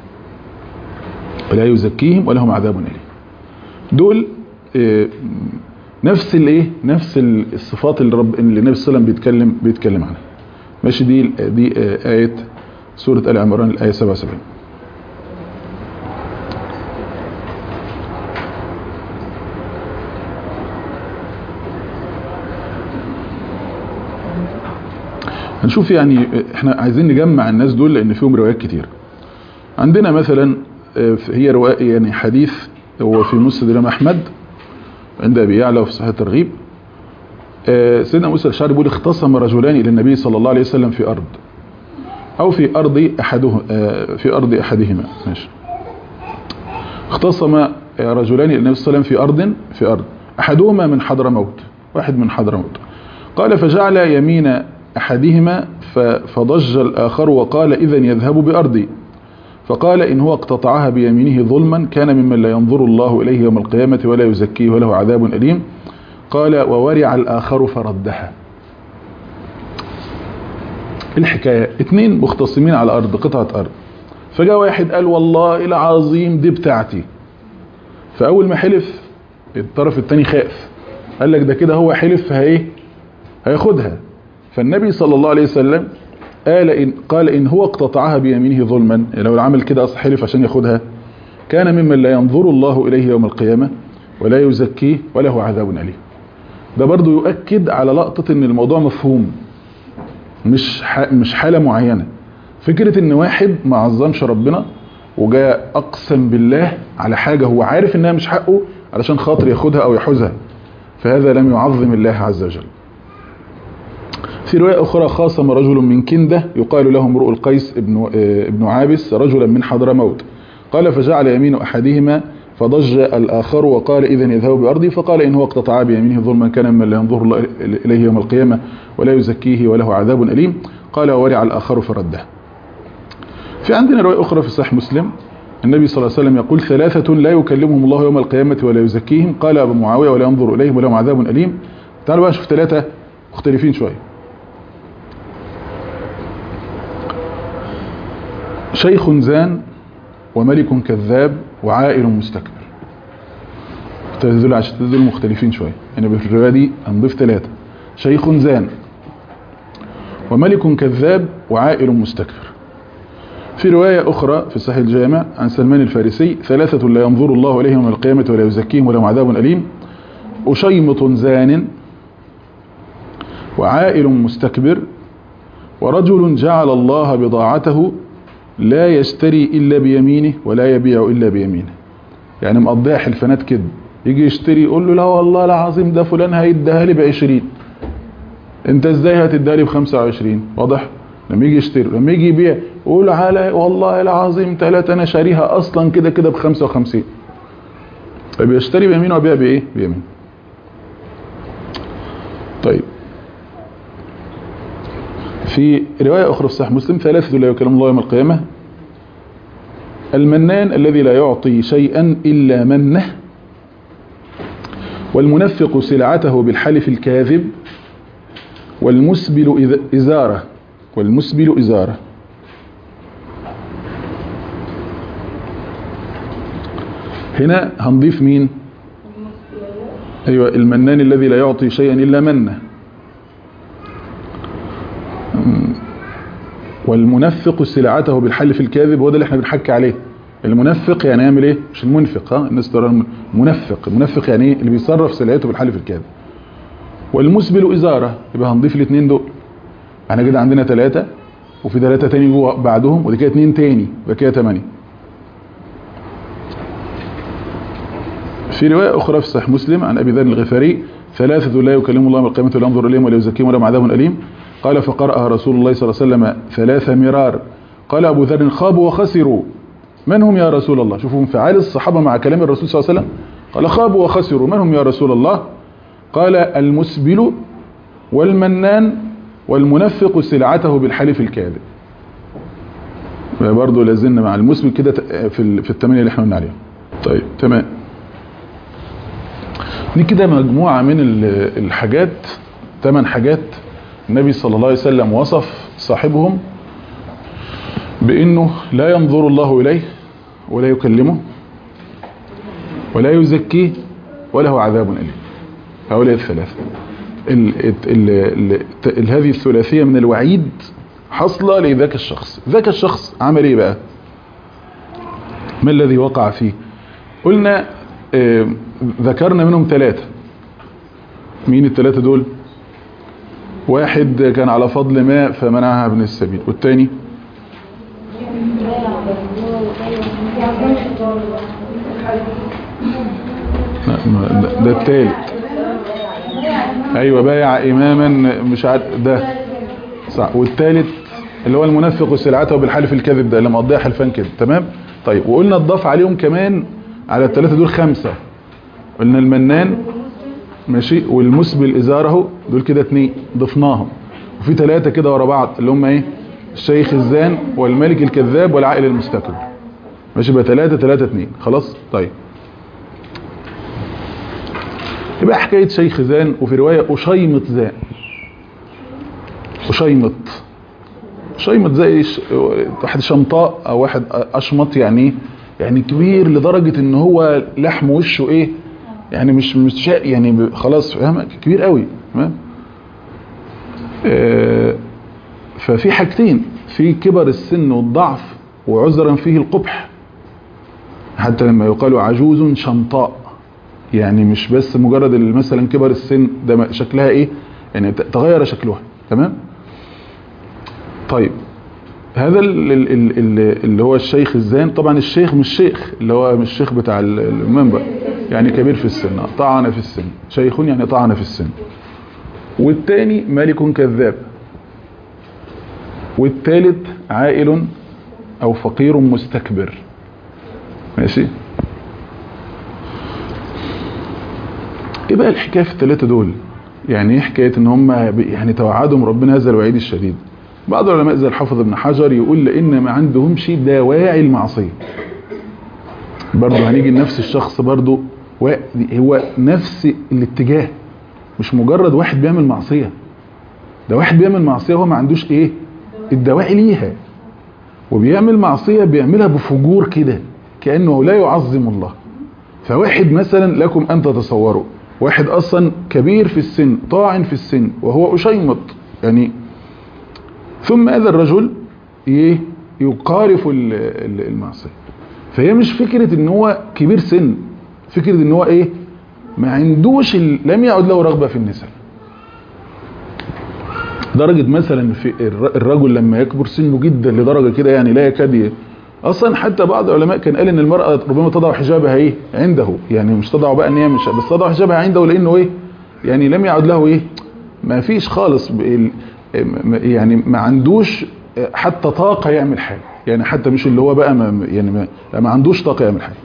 ولا يزكيهم ولهم عذاب أليم دول اه نفس الايه نفس الصفات اللي رب اللي النبي صلى الله عليه وسلم بيتكلم بيتكلم عنها ماشي دي دي اه آية سورة آل عمران الآية 77 هنشوف يعني احنا عايزين نجمع الناس دول لان فيهم روايات كتير عندنا مثلا هي رواية يعني حديث هو في مسند الامام احمد عند ابي يعلى وفي صحيح الترغيب سيدنا موسى الاشعري بيقول اختصم رجلان الى النبي صلى الله عليه وسلم في ارض او في ارض احده في ارض احدهما ماشي اختصم رجلان الى النبي صلى الله عليه وسلم في ارض في ارض احدهما من حضرموت واحد من حضرموت قال فجعل يمين أحدهما فضج الآخر وقال إذا يذهب بأرضي فقال إن هو اقتطعها بيمينه ظلما كان ممن لا ينظر الله إليه يوم القيامة ولا يزكيه وله عذاب أليم قال وورع الآخر فردها الحكاية اتنين مختصمين على أرض قطعة أرض فجاء واحد قال والله العظيم دي بتاعتي فأول ما حلف الطرف التاني خاف قال لك ده كده هو حلف فهي هياخدها فالنبي صلى الله عليه وسلم قال إن, قال إن هو اقتطعها بيمينه ظلما لو العمل كده أصلا حلف عشان ياخدها كان ممن لا ينظر الله إليه يوم القيامة ولا يزكيه وله عذاب أليم ده برضو يؤكد على لقطة ان الموضوع مفهوم مش مش حالة معينة فكرة ان واحد ما عظمش ربنا وجاء اقسم بالله على حاجة هو عارف انها مش حقه علشان خاطر ياخدها او يحوزها فهذا لم يعظم الله عز وجل في رواية أخرى خاصم رجل من كندة يقال له امرؤ القيس ابن, ابن عابس رجلا من حضرموت قال فجعل يمين أحدهما فضج الآخر وقال إذا يذهب بأرضي فقال إن هو اقتطع بيمينه ظلما كان من لا ينظر الله إليه يوم القيامة ولا يزكيه وله عذاب أليم قال وورع الآخر فرده في عندنا رواية أخرى في صحيح مسلم النبي صلى الله عليه وسلم يقول ثلاثة لا يكلمهم الله يوم القيامة ولا يزكيهم قال أبو معاوية ولا ينظر إليهم ولهم عذاب أليم تعالوا بقى نشوف ثلاثة مختلفين شوية شيخ زان وملك كذاب وعائل مستكبر دول عشان دول مختلفين شوية يعني في الرواية دي هنضيف ثلاثة شيخ زان وملك كذاب وعائل مستكبر في رواية أخرى في صحيح الجامع عن سلمان الفارسي ثلاثة لا ينظر الله إليهم يوم القيامة ولا يزكيهم ولهم عذاب أليم أشيمط زان وعائل مستكبر ورجل جعل الله بضاعته لا يشتري إلا بيمينه ولا يبيع إلا بيمينه يعني مقضيها حلفانات كده يجي يشتري يقول له لا والله العظيم ده فلان هيديها لي ب 20 انت ازاي هتديها لي ب 25 واضح لما يجي يشتري لما يجي يبيع يقول على والله العظيم ثلاثة انا شاريها اصلا كده كده ب 55 فبيشتري بيمينه وبيع بايه بيمين طيب في رواية أخرى في صحيح مسلم ثلاثة لا يكلم الله يوم القيامة المنان الذي لا يعطي شيئا إلا منه والمنفق سلعته بالحلف الكاذب والمسبل إزارة والمسبل إزارة هنا هنضيف مين أيوة المنان الذي لا يعطي شيئا إلا منه والمنفق سلعته بالحلف الكاذب هو ده اللي احنا بنحكي عليه المنفق يعني يعمل ايه مش المنفق ها الناس ترى المنفق المنفق يعني ايه اللي بيصرف سلعته بالحلف الكاذب والمسبل ازاره يبقى هنضيف الاثنين دول احنا كده عندنا ثلاثة وفي ثلاثة تاني جوه بعدهم ودي كده اثنين تاني يبقى كده ثمانية في رواية أخرى في صحيح مسلم عن أبي ذر الغفاري ثلاثة لا يكلم الله يوم القيامة ولا ينظر إليهم ولا يزكيهم ولهم عذاب أليم قال فقرأها رسول الله صلى الله عليه وسلم ثلاث مرار قال أبو ذر خابوا وخسروا من هم يا رسول الله شوفوا انفعال الصحابة مع كلام الرسول صلى الله عليه وسلم قال خابوا وخسروا من هم يا رسول الله قال المسبل والمنان والمنفق سلعته بالحلف الكاذب برضه لازلنا مع المسبل كده في في الثمانية اللي احنا قلنا عليها طيب تمام دي كده مجموعة من الحاجات ثمان حاجات النبي صلى الله عليه وسلم وصف صاحبهم بأنه لا ينظر الله إليه ولا يكلمه ولا يزكيه وله عذاب أليم هؤلاء الثلاثة ال ال ال ال هذه الثلاثية من الوعيد حصل لذاك الشخص ذاك الشخص عمل ايه بقى ما الذي وقع فيه قلنا اه ذكرنا منهم ثلاثة مين الثلاثة دول واحد كان على فضل ماء فمنعها ابن السبيل والتاني ده التالت ايوه بايع اماما مش عارف ده صح والتالت اللي هو المنفق سلعته بالحلف الكاذب ده اللي مقضيها حلفان كده تمام طيب وقلنا تضاف عليهم كمان على الثلاثه دول خمسه قلنا المنان ماشي والمسبل ازاره دول كده اتنين ضفناهم وفي ثلاثه كده ورا بعض اللي هم ايه الشيخ الزان والملك الكذاب والعائل المستكبر ماشي بقى ثلاثه ثلاثه اتنين خلاص طيب يبقى حكاية شيخ زان وفي رواية أشيمط زان أشيمط أشيمط زي واحد شمطاء أو واحد أشمط يعني يعني كبير لدرجة إن هو لحم وشه إيه يعني مش مش يعني خلاص فاهم كبير قوي تمام آه ففي حاجتين في كبر السن والضعف وعذرا فيه القبح حتى لما يقال عجوز شمطاء يعني مش بس مجرد مثلا كبر السن ده شكلها ايه يعني تغير شكلها تمام طيب هذا اللي هو الشيخ الزان طبعا الشيخ مش شيخ اللي هو مش الشيخ بتاع المنبر يعني كبير في السن طعن في السن شيخ يعني طعن في السن والتاني ملك كذاب والتالت عائل او فقير مستكبر ماشي ايه بقى الحكايه في الثلاثه دول يعني ايه حكايه ان هم يعني توعدهم ربنا هذا الوعيد الشديد بعض العلماء زي الحافظ ابن حجر يقول لان ما عندهمش دواعي المعصيه برضه هنيجي لنفس الشخص برضه و- هو نفس الاتجاه مش مجرد واحد بيعمل معصية ده واحد بيعمل معصية هو ما عندوش ايه الدواعي ليها وبيعمل معصية بيعملها بفجور كده كأنه لا يعظم الله فواحد مثلا لكم أن تتصوروا واحد أصلا كبير في السن طاعن في السن وهو أشيمط يعني ثم هذا الرجل ايه يقارف ال- ال- المعصية فهي مش فكرة ان هو كبير سن فكرة ان هو ايه ما عندوش ال... لم يعد له رغبة في النساء درجة مثلا في الر- الرجل لما يكبر سنه جدا لدرجة كده يعني لا يكاد ي- اصلا حتى بعض العلماء كان قال ان المرأة ربما تضع حجابها ايه عنده يعني مش تضع بقى ان هي مش بس تضع حجابها عنده لانه ايه يعني لم يعد له ايه ما فيش خالص ب- ال- م- يعني ما عندوش حتى طاقة يعمل حاجة يعني حتى مش اللي هو بقى ما يعني ما, ما عندوش طاقة يعمل حاجة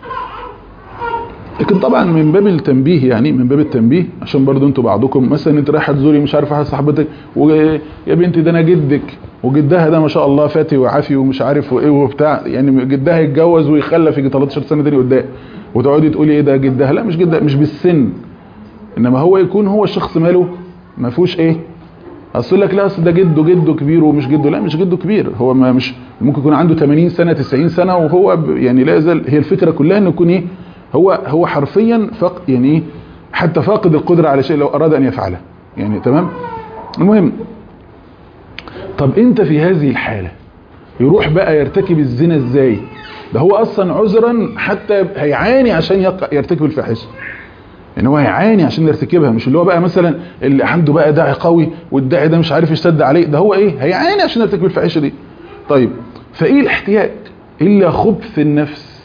لكن طبعا من باب التنبيه يعني من باب التنبيه عشان برضو انتوا بعضكم مثلا انت رايحه تزوري مش عارف واحده صاحبتك ويا بنتي ده انا جدك وجدها ده ما شاء الله فاتي وعافي ومش عارف وايه وبتاع يعني جدها يتجوز ويخلف يجي 13 سنه تاني قدام وتقعدي تقولي ايه ده جدها لا مش جدها مش بالسن انما هو يكون هو الشخص ماله ما فيهوش ايه اصل لك لا اصل ده جده جده كبير ومش جده لا مش جده كبير هو ما مش ممكن يكون عنده 80 سنه 90 سنه وهو ب- يعني لا يزال هي الفكره كلها انه يكون ايه هو هو حرفيا فق يعني ايه حتى فاقد القدره على شيء لو اراد ان يفعله يعني تمام المهم طب انت في هذه الحاله يروح بقى يرتكب الزنا ازاي ده هو اصلا عذرا حتى هيعاني عشان يقع يرتكب الفاحشه ان هو هيعاني عشان يرتكبها مش اللي هو بقى مثلا اللي عنده بقى داعي قوي والداعي ده مش عارف يشتد عليه ده هو ايه هيعاني عشان يرتكب الفاحشه دي طيب فايه الاحتياج الا خبث النفس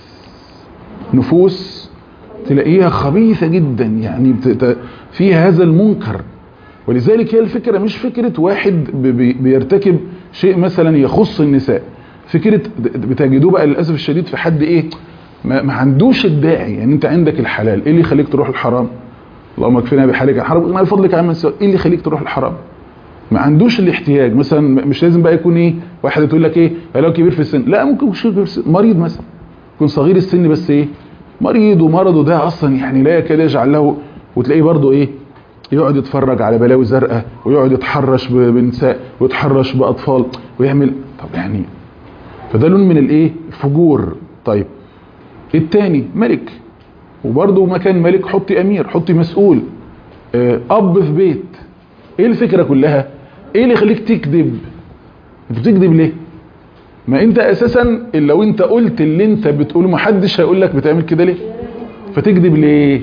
نفوس تلاقيها خبيثه جدا يعني بت- فيها هذا المنكر ولذلك هي الفكره مش فكره واحد ب- بي- بيرتكب شيء مثلا يخص النساء فكره بتجدوه بقى للاسف الشديد في حد ايه ما, ما عندوش الداعي يعني انت عندك الحلال ايه اللي يخليك تروح الحرام اللهم اكفنا بحالك عن حرام ما بفضلك عمل سوى ايه اللي يخليك تروح الحرام ما عندوش الاحتياج مثلا مش لازم بقى يكون ايه واحد تقول لك ايه لو كبير في السن لا ممكن يكون كبير في السن مريض مثلا يكون صغير السن بس ايه مريض ومرضه ده اصلا يعني لا يكاد يجعل له وتلاقيه برضه ايه يقعد يتفرج على بلاوي زرقاء ويقعد يتحرش ب- بنساء ويتحرش باطفال ويعمل طب يعني فده لون من الايه الفجور طيب التاني ملك وبرضه مكان ملك حطي امير حطي مسؤول آه، اب في بيت ايه الفكره كلها ايه اللي يخليك تكذب انت بتكذب ليه ما انت اساسا لو انت قلت اللي انت بتقوله محدش هيقول لك بتعمل كده ليه فتكذب ليه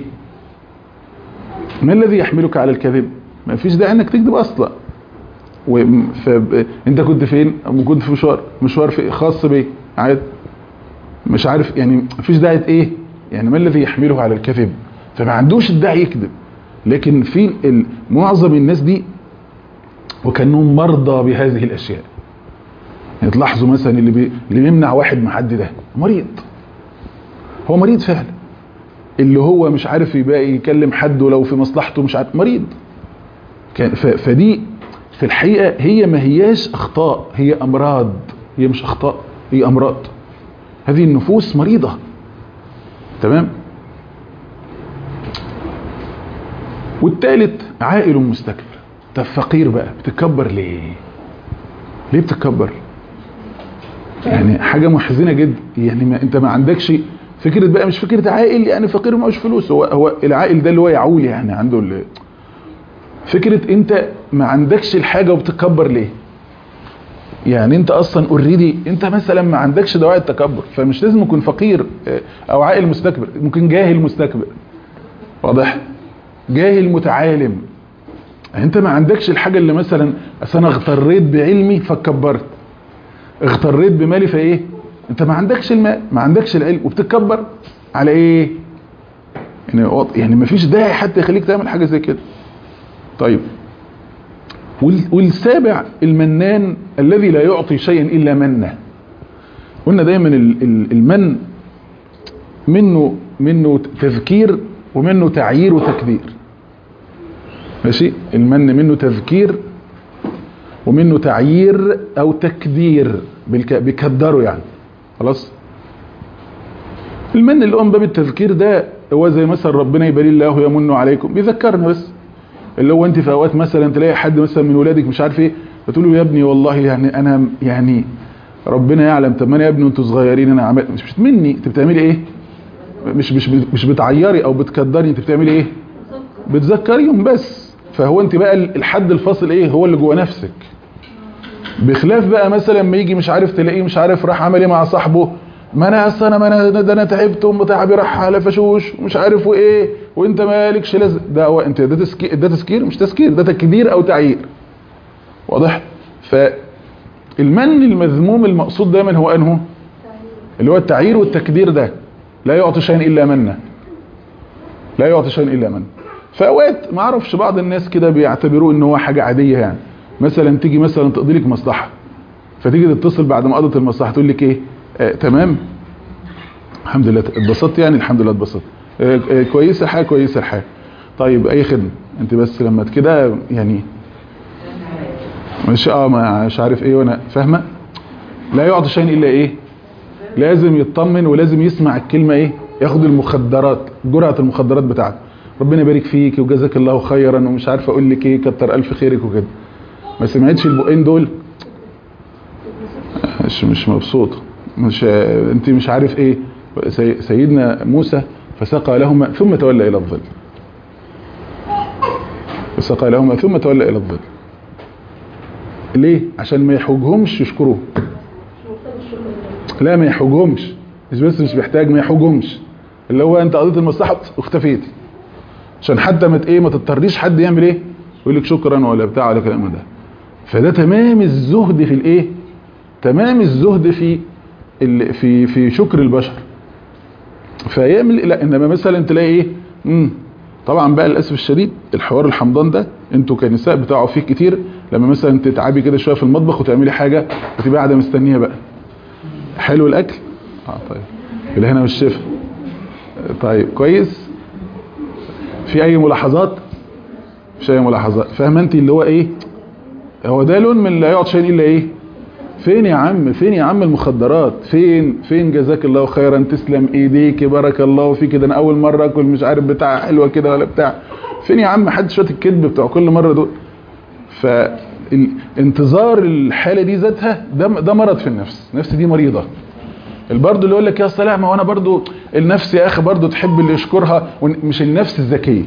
ما الذي يحملك على الكذب ما فيش داعي انك تكذب اصلا و... ف... انت كنت فين كنت في مشوار مشوار في خاص بيه عادي مش عارف يعني مفيش داعي ايه يعني ما الذي يحمله على الكذب فما عندوش الداعي يكذب لكن في ال- معظم الناس دي وكانهم مرضى بهذه الاشياء يعني تلاحظوا مثلا اللي بي... اللي بيمنع واحد مع حد ده مريض هو مريض فعلا اللي هو مش عارف يبقى يكلم حد ولو في مصلحته مش عارف مريض كان ف... فدي في الحقيقه هي ما هياش اخطاء هي امراض هي مش اخطاء هي امراض هذه النفوس مريضه تمام والثالث عائل مستكبر طب فقير بقى بتتكبر ليه ليه بتتكبر يعني حاجة محزنة جدا يعني ما انت ما عندكش فكرة بقى مش فكرة عائل يعني فقير معهوش فلوس هو هو العائل ده اللي هو يعول يعني عنده ال- فكرة انت ما عندكش الحاجة وبتتكبر ليه يعني انت اصلا اوريدي انت مثلا ما عندكش دواعي التكبر فمش لازم يكون فقير اه، او عائل مستكبر ممكن جاهل مستكبر واضح جاهل متعالم يعني انت ما عندكش الحاجة اللي مثلا اصل انا اغتريت بعلمي فاتكبرت اغتريت بمالي فايه انت ما عندكش المال ما عندكش العلم وبتتكبر على ايه يعني واضح- يعني ما فيش داعي حتى يخليك تعمل حاجة زي كده طيب وال- والسابع المنان الذي لا يعطي شيئا الا منه قلنا دايما ال- ال- المن منه منه تذكير ومنه تعيير وتكدير ماشي المن منه تذكير ومنه تعيير او تكدير بالك... بيكدروا يعني خلاص المن اللي هو من باب التذكير ده هو زي مثلا ربنا يبالي الله يمن عليكم بيذكرنا بس اللي هو انت في اوقات مثلا تلاقي حد مثلا من ولادك مش عارف ايه فتقول له يا ابني والله يعني انا يعني ربنا يعلم طب ما انا يا ابني وانتوا صغيرين انا عملت مش بتمني انت بتعملي ايه مش مش مش بتعيري او بتكدري انت بتعملي ايه بتذكريهم بس فهو انت بقى الحد الفاصل ايه هو اللي جوه نفسك بخلاف بقى مثلا لما يجي مش عارف تلاقيه مش عارف راح عمل ايه مع صاحبه ما انا اصل انا ما انا ده انا تعبت ومتعبي راح على فشوش ومش عارف وايه وانت مالكش لازم ده هو انت ده تسكير ده تسكير مش تسكير ده تكدير او تعيير واضح فالمن المذموم المقصود دايما هو انه اللي هو التعيير والتكدير ده لا يعطي شيئا الا منه لا يعطي شيئا الا منه فاوقات ما اعرفش بعض الناس كده بيعتبروه ان هو حاجه عاديه يعني مثلا تيجي مثلا تقضي لك مصلحه فتيجي تتصل بعد ما قضت المصلحه تقول لك ايه آه تمام الحمد لله اتبسطت يعني الحمد لله اتبسطت آه آه كويسه حاجه كويسه الحاجه طيب اي خدمه انت بس لما كده يعني مش اه مش عارف ايه وانا فاهمه لا يعطي شيء الا ايه لازم يطمن ولازم يسمع الكلمه ايه ياخد المخدرات جرعه المخدرات بتاعته ربنا يبارك فيك وجزاك الله خيرا ومش عارف اقول لك ايه كتر الف خيرك وكده ما سمعتش البقين دول مش مش مبسوط مش انت مش عارف ايه سيدنا موسى فسقى لهما ثم تولى الى الظل فسقى لهما ثم تولى الى الظل ليه عشان ما يحوجهمش يشكروه لا ما يحوجهمش مش بس مش محتاج ما يحوجهمش اللي هو انت قضيت المصلحه واختفيتي عشان حتى ما ايه ما تضطريش حد يعمل ايه يقول لك شكرا ولا بتاع ولا كلام ده فده تمام الزهد في الايه تمام الزهد في في في شكر البشر فيعمل لا انما مثلا تلاقي ايه امم طبعا بقى للاسف الشديد الحوار الحمضان ده انتوا كنساء بتاعوا فيه كتير لما مثلا تتعبي كده شويه في المطبخ وتعملي حاجه وتبقى قاعده مستنيه بقى حلو الاكل اه طيب بالهنا والشفا طيب كويس في اي ملاحظات مش اي ملاحظات فاهمه انت اللي هو ايه هو ده لون من لا يعطي شيء الا ايه فين يا عم فين يا عم المخدرات فين فين جزاك الله خيرا تسلم ايديك بارك الله فيك ده انا اول مره اكل مش عارف بتاع حلوه كده ولا بتاع فين يا عم حد شويه الكذب بتوع كل مره دول فانتظار الحاله دي ذاتها ده ده مرض في النفس النفس دي مريضه برضه اللي يقول لك يا صلاح ما هو انا برضه النفس يا اخي برضه تحب اللي يشكرها مش النفس الذكيه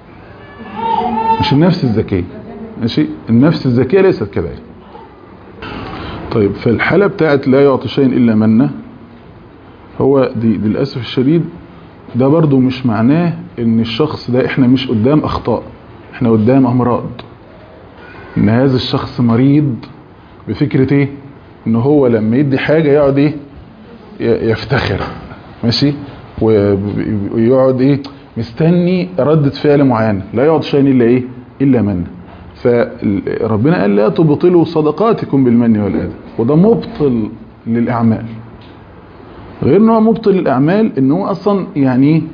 مش النفس الذكيه ماشي النفس الذكيه ليست كذلك طيب في الحالة بتاعت لا يعطي شيء إلا منه هو دي للأسف الشديد ده برضو مش معناه ان الشخص ده احنا مش قدام اخطاء احنا قدام امراض ان هذا الشخص مريض بفكرة ايه ان هو لما يدي حاجة يقعد ايه يفتخر ماشي ويقعد ايه مستني ردة فعل معينة لا يعطي شيء الا ايه الا منه فربنا قال لا تبطلوا صدقاتكم بالمن والأذى وده مبطل للأعمال غير ان هو مبطل للأعمال ان هو أصلا يعني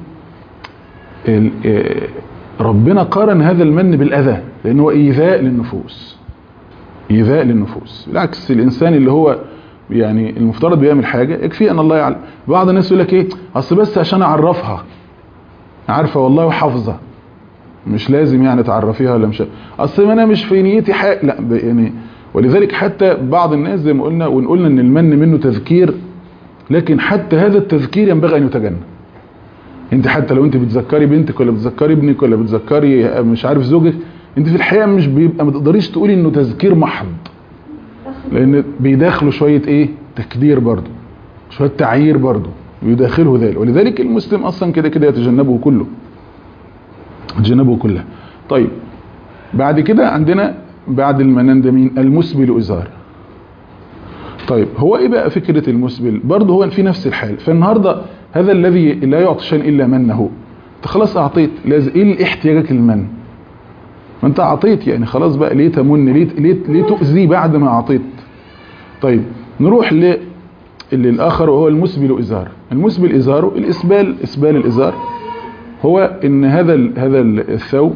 ربنا قارن هذا المن بالأذى لأنه هو إيذاء للنفوس إيذاء للنفوس بالعكس الإنسان اللي هو يعني المفترض بيعمل حاجة يكفي أن الله يعلم بعض الناس يقول لك إيه أصل بس عشان أعرفها عارفة والله وحافظة مش لازم يعني تعرفيها ولا مش اصل انا مش في نيتي حاجه لا يعني ولذلك حتى بعض الناس زي ما قلنا ونقولنا ان المن منه تذكير لكن حتى هذا التذكير ينبغي ان يتجنب انت حتى لو انت بتذكري بنتك ولا بتذكري ابنك ولا بتذكري مش عارف زوجك انت في الحقيقه مش بيبقى ما تقدريش تقولي انه تذكير محض لان بيداخلوا شويه ايه تكدير برضه شويه تعيير برضه بيداخله ذلك ولذلك المسلم اصلا كده كده يتجنبه كله تجنبه كلها طيب بعد كده عندنا بعد المنان ده مين المسبل ازار طيب هو ايه بقى فكرة المسبل برضه هو في نفس الحال فالنهاردة هذا الذي لا يعطي شيء الا منه انت خلاص اعطيت لازم ايه احتياجك المن ما انت اعطيت يعني خلاص بقى ليه تمن ليه ليه, ليه تؤذي بعد ما اعطيت طيب نروح ل للاخر وهو المسبل ازار المسبل ازاره الاسبال اسبال الازار هو ان هذا هذا الثوب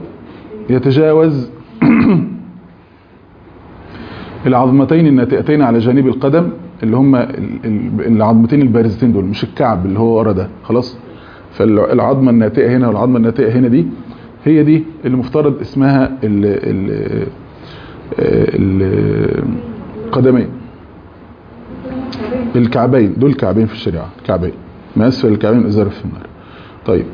يتجاوز العظمتين الناتئتين على جانب القدم اللي هم ال- ال- العظمتين البارزتين دول مش الكعب اللي هو ورا ده خلاص فالعظمه الناتئه هنا والعظمه الناتئه هنا دي هي دي اللي مفترض اسمها ال ال ال- القدمين الكعبين دول كعبين في الشريعه كعبين ما اسفل الكعبين ازار في النار طيب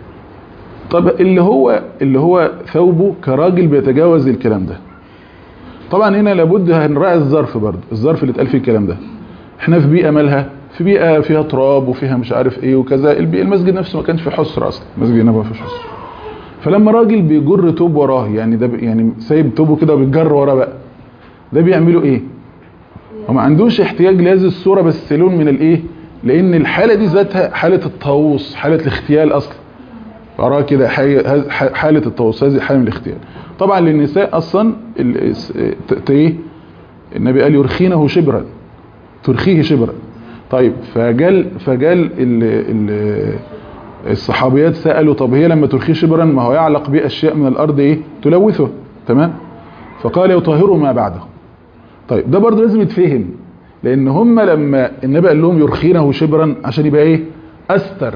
طب اللي هو اللي هو ثوبه كراجل بيتجاوز الكلام ده طبعا هنا لابد هنراعي الظرف برضه الظرف اللي اتقال فيه الكلام ده احنا في بيئه مالها في بيئه فيها تراب وفيها مش عارف ايه وكذا البيئة المسجد نفسه ما كانش فيه حصر اصلا المسجد النبوي ما فيهوش حصر فلما راجل بيجر توب وراه يعني ده بي- يعني سايب توبه كده وبيتجر وراه بقى ده بيعملوا ايه هو ما عندوش احتياج لهذه الصوره بس لون من الايه لان الحاله دي ذاتها حاله الطاووس حاله الاغتيال اصلا وراه كده حي- هز- ح- حاله الطاووس هذه حاله من الاغتيال طبعا للنساء اصلا ال- الس- ت- ت- ايه النبي قال يرخينه شبرا ترخيه شبرا طيب فجال فجال ال ال الصحابيات سالوا طب هي لما ترخيه شبرا ما هو يعلق به اشياء من الارض ايه تلوثه تمام فقال يطهر ما بعده طيب ده برضه لازم يتفهم لان هم لما النبي قال لهم يرخينه شبرا عشان يبقى ايه استر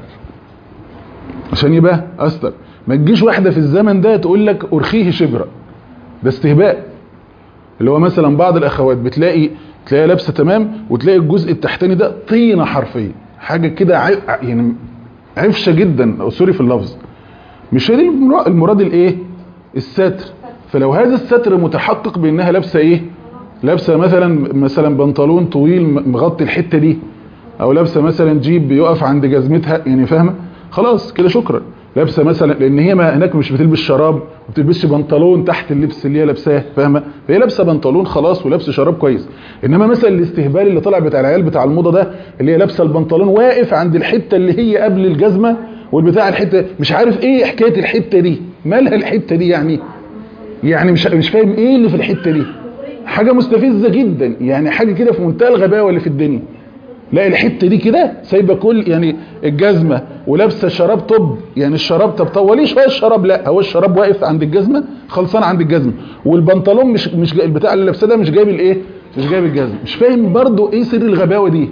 عشان يبقى استر ما تجيش واحده في الزمن ده تقول لك ارخيه شبرا ده استهباء اللي هو مثلا بعض الاخوات بتلاقي تلاقيها لابسه تمام وتلاقي الجزء التحتاني ده طينه حرفيا حاجه كده عي... يعني عفشه جدا او سوري في اللفظ مش هي دي المرا- المراد الايه الستر فلو هذا الستر متحقق بانها لابسه ايه لابسه مثلا مثلا بنطلون طويل م- مغطي الحته دي او لابسه مثلا جيب بيقف عند جزمتها يعني فاهمه خلاص كده شكرا لابسه مثلا لان هي ما هناك مش بتلبس شراب ما بتلبسش بنطلون تحت اللبس اللي هي لابساه فاهمه فهي لابسه بنطلون خلاص ولابسه شراب كويس انما مثلا الاستهبال اللي طلع بتاع العيال بتاع الموضه ده اللي هي لابسه البنطلون واقف عند الحته اللي هي قبل الجزمه والبتاع الحته مش عارف ايه حكايه الحته دي مالها الحته دي يعني يعني مش مش فاهم ايه اللي في الحته دي حاجه مستفزه جدا يعني حاجه كده في منتهى الغباوه اللي في الدنيا لا الحته دي كده سايبه كل يعني الجزمه ولابسه شراب طب يعني الشراب طب طوليه شويه الشراب لا هو الشراب واقف عند الجزمه خلصان عند الجزمه والبنطلون مش مش جاي- البتاع اللي لابساه ده مش جايب الايه مش جايب الجزمه مش فاهم برضو ايه سر الغباوه دي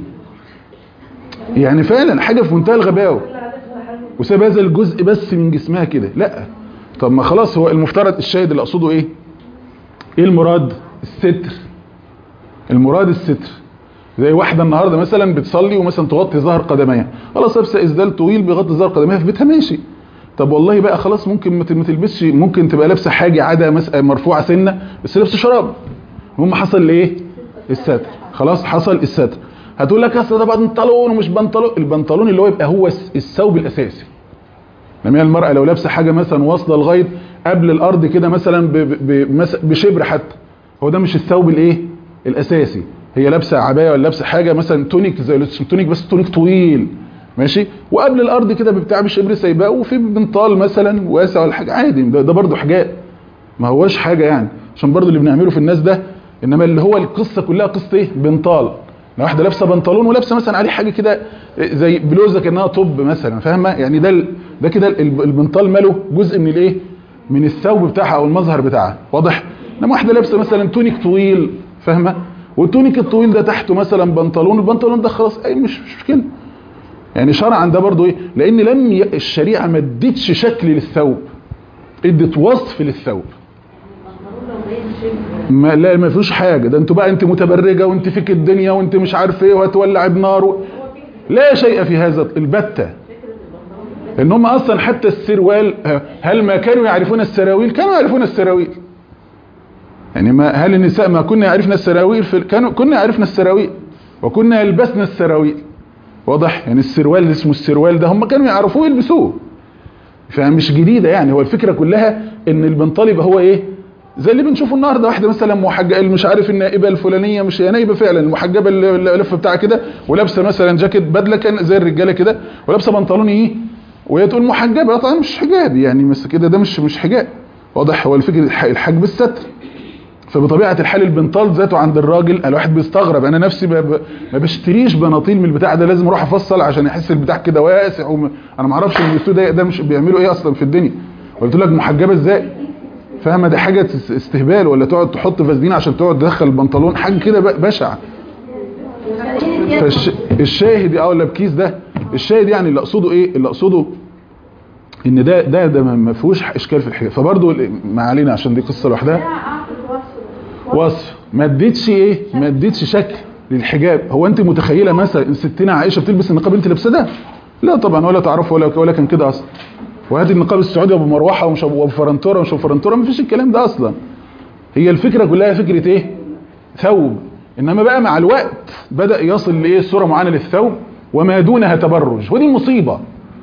يعني فعلا حاجه في منتهى الغباوه وساب هذا الجزء بس من جسمها كده لا طب ما خلاص هو المفترض الشاهد اللي اقصده ايه ايه المراد الستر المراد الستر زي واحده النهارده مثلا بتصلي ومثلا تغطي ظهر قدميها خلاص لابسه اسدال طويل بيغطي ظهر قدميها في بيتها ماشي طب والله بقى خلاص ممكن ما ت- ما تلبسش ممكن تبقى لابسه حاجه عاده مس- مرفوعه سنه بس لابسه شراب المهم حصل ايه الستر خلاص حصل الستر هتقول لك اصل ده بنطلون ومش بنطلون البنطلون اللي هو يبقى هو الس- الثوب الاساسي لما هي المرأة لو لابسة حاجة مثلا واصلة لغاية قبل الأرض كده مثلا ب- ب- بمس- بشبر حتى هو ده مش الثوب الإيه؟ الأساسي هي لابسة عباية ولا لابسة حاجة مثلا تونيك زي التونيك بس تونيك طويل ماشي وقبل الأرض كده بتاع بشبر سايباه وفي بنطال مثلا واسع ولا حاجة عادي ده, ده برضه حاجات ما هوش حاجة يعني عشان برضه اللي بنعمله في الناس ده إنما اللي هو القصة كلها قصة إيه؟ بنطال لو واحده لابسه بنطلون ولابسه مثلا عليه حاجه كده زي بلوزه كانها طب مثلا فاهمه يعني ده ال- ده كده ال- البنطال ماله جزء من الايه من الثوب بتاعها او المظهر بتاعها واضح انما واحده لابسه مثلا تونيك طويل فاهمه والتونيك الطويل ده تحته مثلا بنطلون البنطلون ده خلاص اي مش مش مشكله يعني شرعا ده برضو ايه لان لم ي... الشريعه ما ادتش شكل للثوب ادت وصف للثوب ما لا ما فيهوش حاجه ده انتوا بقى انت متبرجه وانت فيك الدنيا وانت مش عارف ايه وهتولع بنار و... لا شيء في هذا البتة ان هم اصلا حتى السروال هل ما كانوا يعرفون السراويل كانوا يعرفون السراويل يعني ما هل النساء ما كنا يعرفن السراويل في كانوا كنا يعرفن السراويل وكنا يلبسن السراويل واضح يعني السروال اللي اسمه السروال ده هم كانوا يعرفوه يلبسوه فمش جديده يعني هو الفكره كلها ان البنطال يبقى هو ايه زي اللي بنشوفه النهارده واحده مثلا محجبه مش عارف النائبه الفلانيه مش هي نائبه فعلا المحجبه اللي اللي لفه بتاعها كده ولابسه مثلا جاكيت بدله كان زي الرجاله كده ولابسه بنطلون ايه وهي تقول محجبه طبعا مش حجاب يعني بس كده ده مش مش حجاب واضح هو الفكره الح- الحجب الستر فبطبيعه الحال البنطال ذاته عند الراجل الواحد بيستغرب انا نفسي ب- ب- ما بشتريش بناطيل من البتاع ده لازم اروح افصل عشان احس البتاع كده واسع وم... انا ما اعرفش اللي بيلبسوه ده ده مش بيعملوا ايه اصلا في الدنيا قلت لك محجبه ازاي فاهمه دي حاجه تس- استهبال ولا تقعد تحط فازلين عشان تقعد تدخل البنطلون حاجه كده ب- بشعه فالشاهد اه ولا بكيس ده الشاهد يعني اللي اقصده ايه اللي اقصده ان ده ده ده ما فيهوش اشكال في الحجاب فبرضه ما علينا عشان دي قصه لوحدها وصف ما اديتش ايه ما اديتش شكل للحجاب هو انت متخيله مثلا ان ستنا عائشه بتلبس النقاب انت لابسه ده لا طبعا ولا تعرف ولا ولا كان كده اصلا وهذه النقاب السعودي ابو مروحه ومش ابو فرنتوره ومش ابو فرنتوره ما فيش الكلام ده اصلا هي الفكره كلها فكره ايه ثوب انما بقى مع الوقت بدا يصل لايه صوره معينه للثوب وما دونها تبرج ودي المصيبه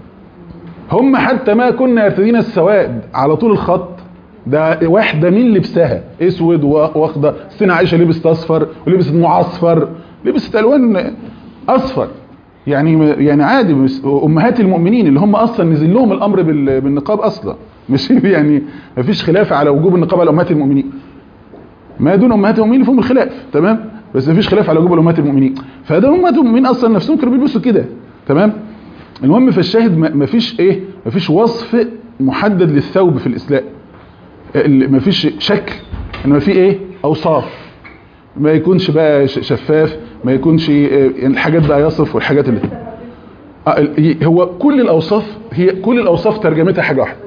هم حتى ما كنا يرتدين السواد على طول الخط ده واحده من لبسها اسود واخده سنة عائشه لبست اصفر ولبست معصفر لبست الوان اصفر يعني يعني عادي امهات المؤمنين اللي هم اصلا نزل لهم الامر بالنقاب اصلا مش يعني ما فيش خلاف على وجوب النقاب على امهات المؤمنين ما دون امهات المؤمنين فيهم الخلاف تمام بس ما فيش خلاف على وجوب امهات المؤمنين فده امهات المؤمنين اصلا نفسهم كانوا بيلبسوا كده تمام المهم فالشاهد ما فيش ايه ما فيش وصف محدد للثوب في الاسلام ما فيش شكل انما في ايه اوصاف ما يكونش بقى شفاف ما يكونش يعني الحاجات بقى يصف والحاجات اللي هو كل الاوصاف هي كل الاوصاف ترجمتها حاجه واحده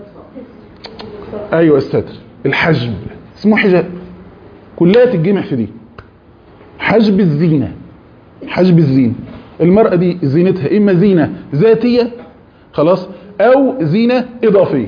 ايوه الستر الحجب اسمه حجاب كلها تتجمع في دي حجب الزينه حجب الزينه المرأة دي زينتها إما زينة ذاتية خلاص أو زينة إضافية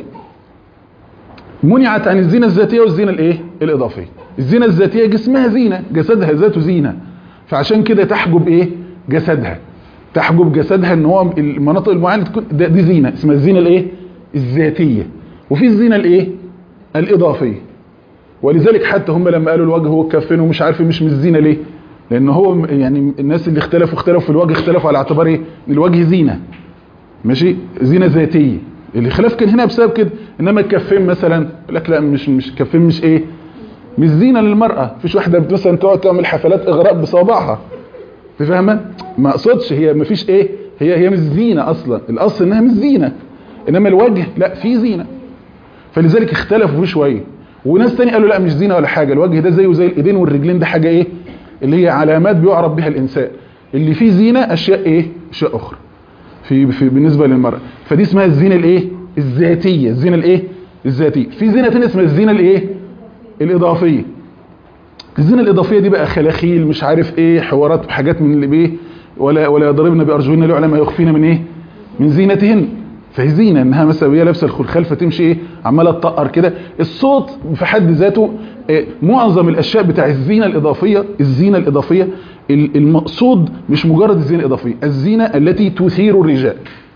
منعت عن الزينة الذاتية والزينة الإيه؟ الإضافية الزينة الذاتية جسمها زينة جسدها ذاته زينة فعشان كده تحجب إيه؟ جسدها تحجب جسدها ان هو المناطق المعينة تكون دي زينة اسمها الزينة الإيه؟ الذاتية وفي الزينة الإيه؟ الإضافية ولذلك حتى هم لما قالوا الوجه والكفين ومش عارف مش من الزينة ليه لان هو يعني الناس اللي اختلفوا اختلفوا في الوجه اختلفوا على اعتبار ايه الوجه زينه ماشي زينه ذاتيه الخلاف كان هنا بسبب كده انما الكفين مثلا لك لا مش مش كفين مش ايه مش زينه للمراه مفيش واحده مثلا تقعد تعمل حفلات اغراء بصوابعها انت فاهمه ما اقصدش هي مفيش ايه هي هي مش زينه اصلا الاصل انها مش زينه انما الوجه لا في زينه فلذلك اختلفوا فيه شويه وناس تاني قالوا لا مش زينه ولا حاجه الوجه ده زيه زي الايدين والرجلين ده حاجه ايه اللي هي علامات بيعرف بها الانسان اللي فيه زينه اشياء ايه اشياء اخرى في, في بالنسبه للمراه فدي اسمها الزينه الايه الذاتيه الزينه الايه الذاتيه في زينه ثانيه اسمها الزينه الايه الاضافيه الزينه الاضافيه دي بقى خلاخيل مش عارف ايه حوارات وحاجات من اللي بايه ولا ولا يضربن بارجلهن ليعلم ما يخفين من ايه من زينتهن فهي زينه انها مثلا وهي لابسه الخلخال فتمشي ايه عماله تطقر كده الصوت في حد ذاته إيه معظم الاشياء بتاع الزينه الاضافيه الزينه الاضافيه المقصود مش مجرد الزينه الاضافيه الزينه التي تثير الرجال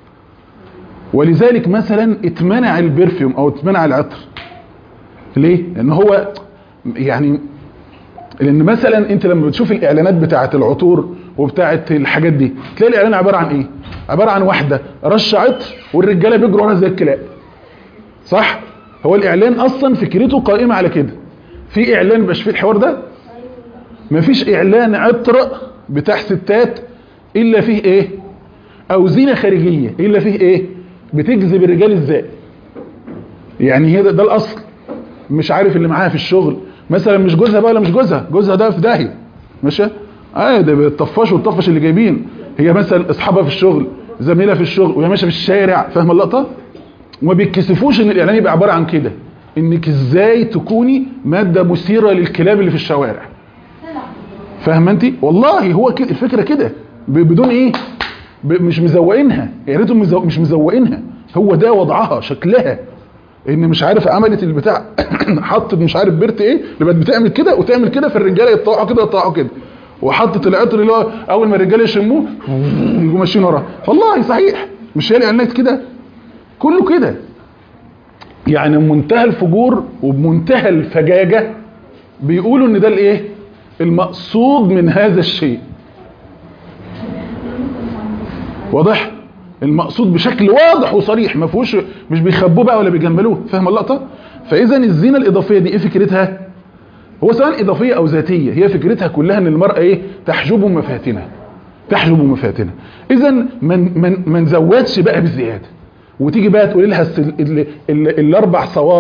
ولذلك مثلا اتمنع البرفيوم او اتمنع العطر ليه لان هو يعني لان مثلا انت لما بتشوف الاعلانات بتاعه العطور وبتاعه الحاجات دي تلاقي الاعلان عباره عن ايه عباره عن واحده رش عطر والرجاله بيجروا وراها زي الكلاب صح هو الاعلان اصلا فكرته قائمه على كده في اعلان مش فيه الحوار ده مفيش اعلان عطر بتاع ستات الا فيه ايه او زينه خارجيه الا فيه ايه بتجذب الرجال ازاي يعني هي ده, ده الاصل مش عارف اللي معاها في الشغل مثلا مش جوزها بقى ولا مش جوزها جوزها ده في داهيه ماشي اه ده بتطفش والطفش اللي جايبين هي مثلا اصحابها في الشغل زميلها في الشغل وهي ماشيه في الشارع فاهمه اللقطه وما بيتكسفوش ان الاعلان يبقى عباره عن كده انك ازاي تكوني ماده مثيره للكلاب اللي في الشوارع فاهمه انت والله هو كده الفكره كده بدون ايه مش مزوقينها يا ريتهم مزو... مش مزوقينها هو ده وضعها شكلها ان مش عارف عملت البتاع حطت مش عارف بيرت ايه اللي بقت بتعمل كده وتعمل كده فالرجاله يطلعوا كده يطلعوا كده وحطت العطر اللي هو اول ما الرجاله يشموه يجوا ماشيين وراه والله صحيح مش هي الاعلانات كده كله كده يعني منتهى الفجور وبمنتهى الفجاجه بيقولوا ان ده الايه المقصود من هذا الشيء واضح المقصود بشكل واضح وصريح ما فيهوش مش بيخبوه بقى ولا بيجملوه فاهم اللقطه فاذا الزينه الاضافيه دي ايه فكرتها هو سواء اضافيه او ذاتيه هي فكرتها كلها ان المراه ايه تحجب مفاتنها تحجب مفاتنها اذا من من ما نزودش بقى بالزياده وتيجي بقى تقولي لها الاربع صوابع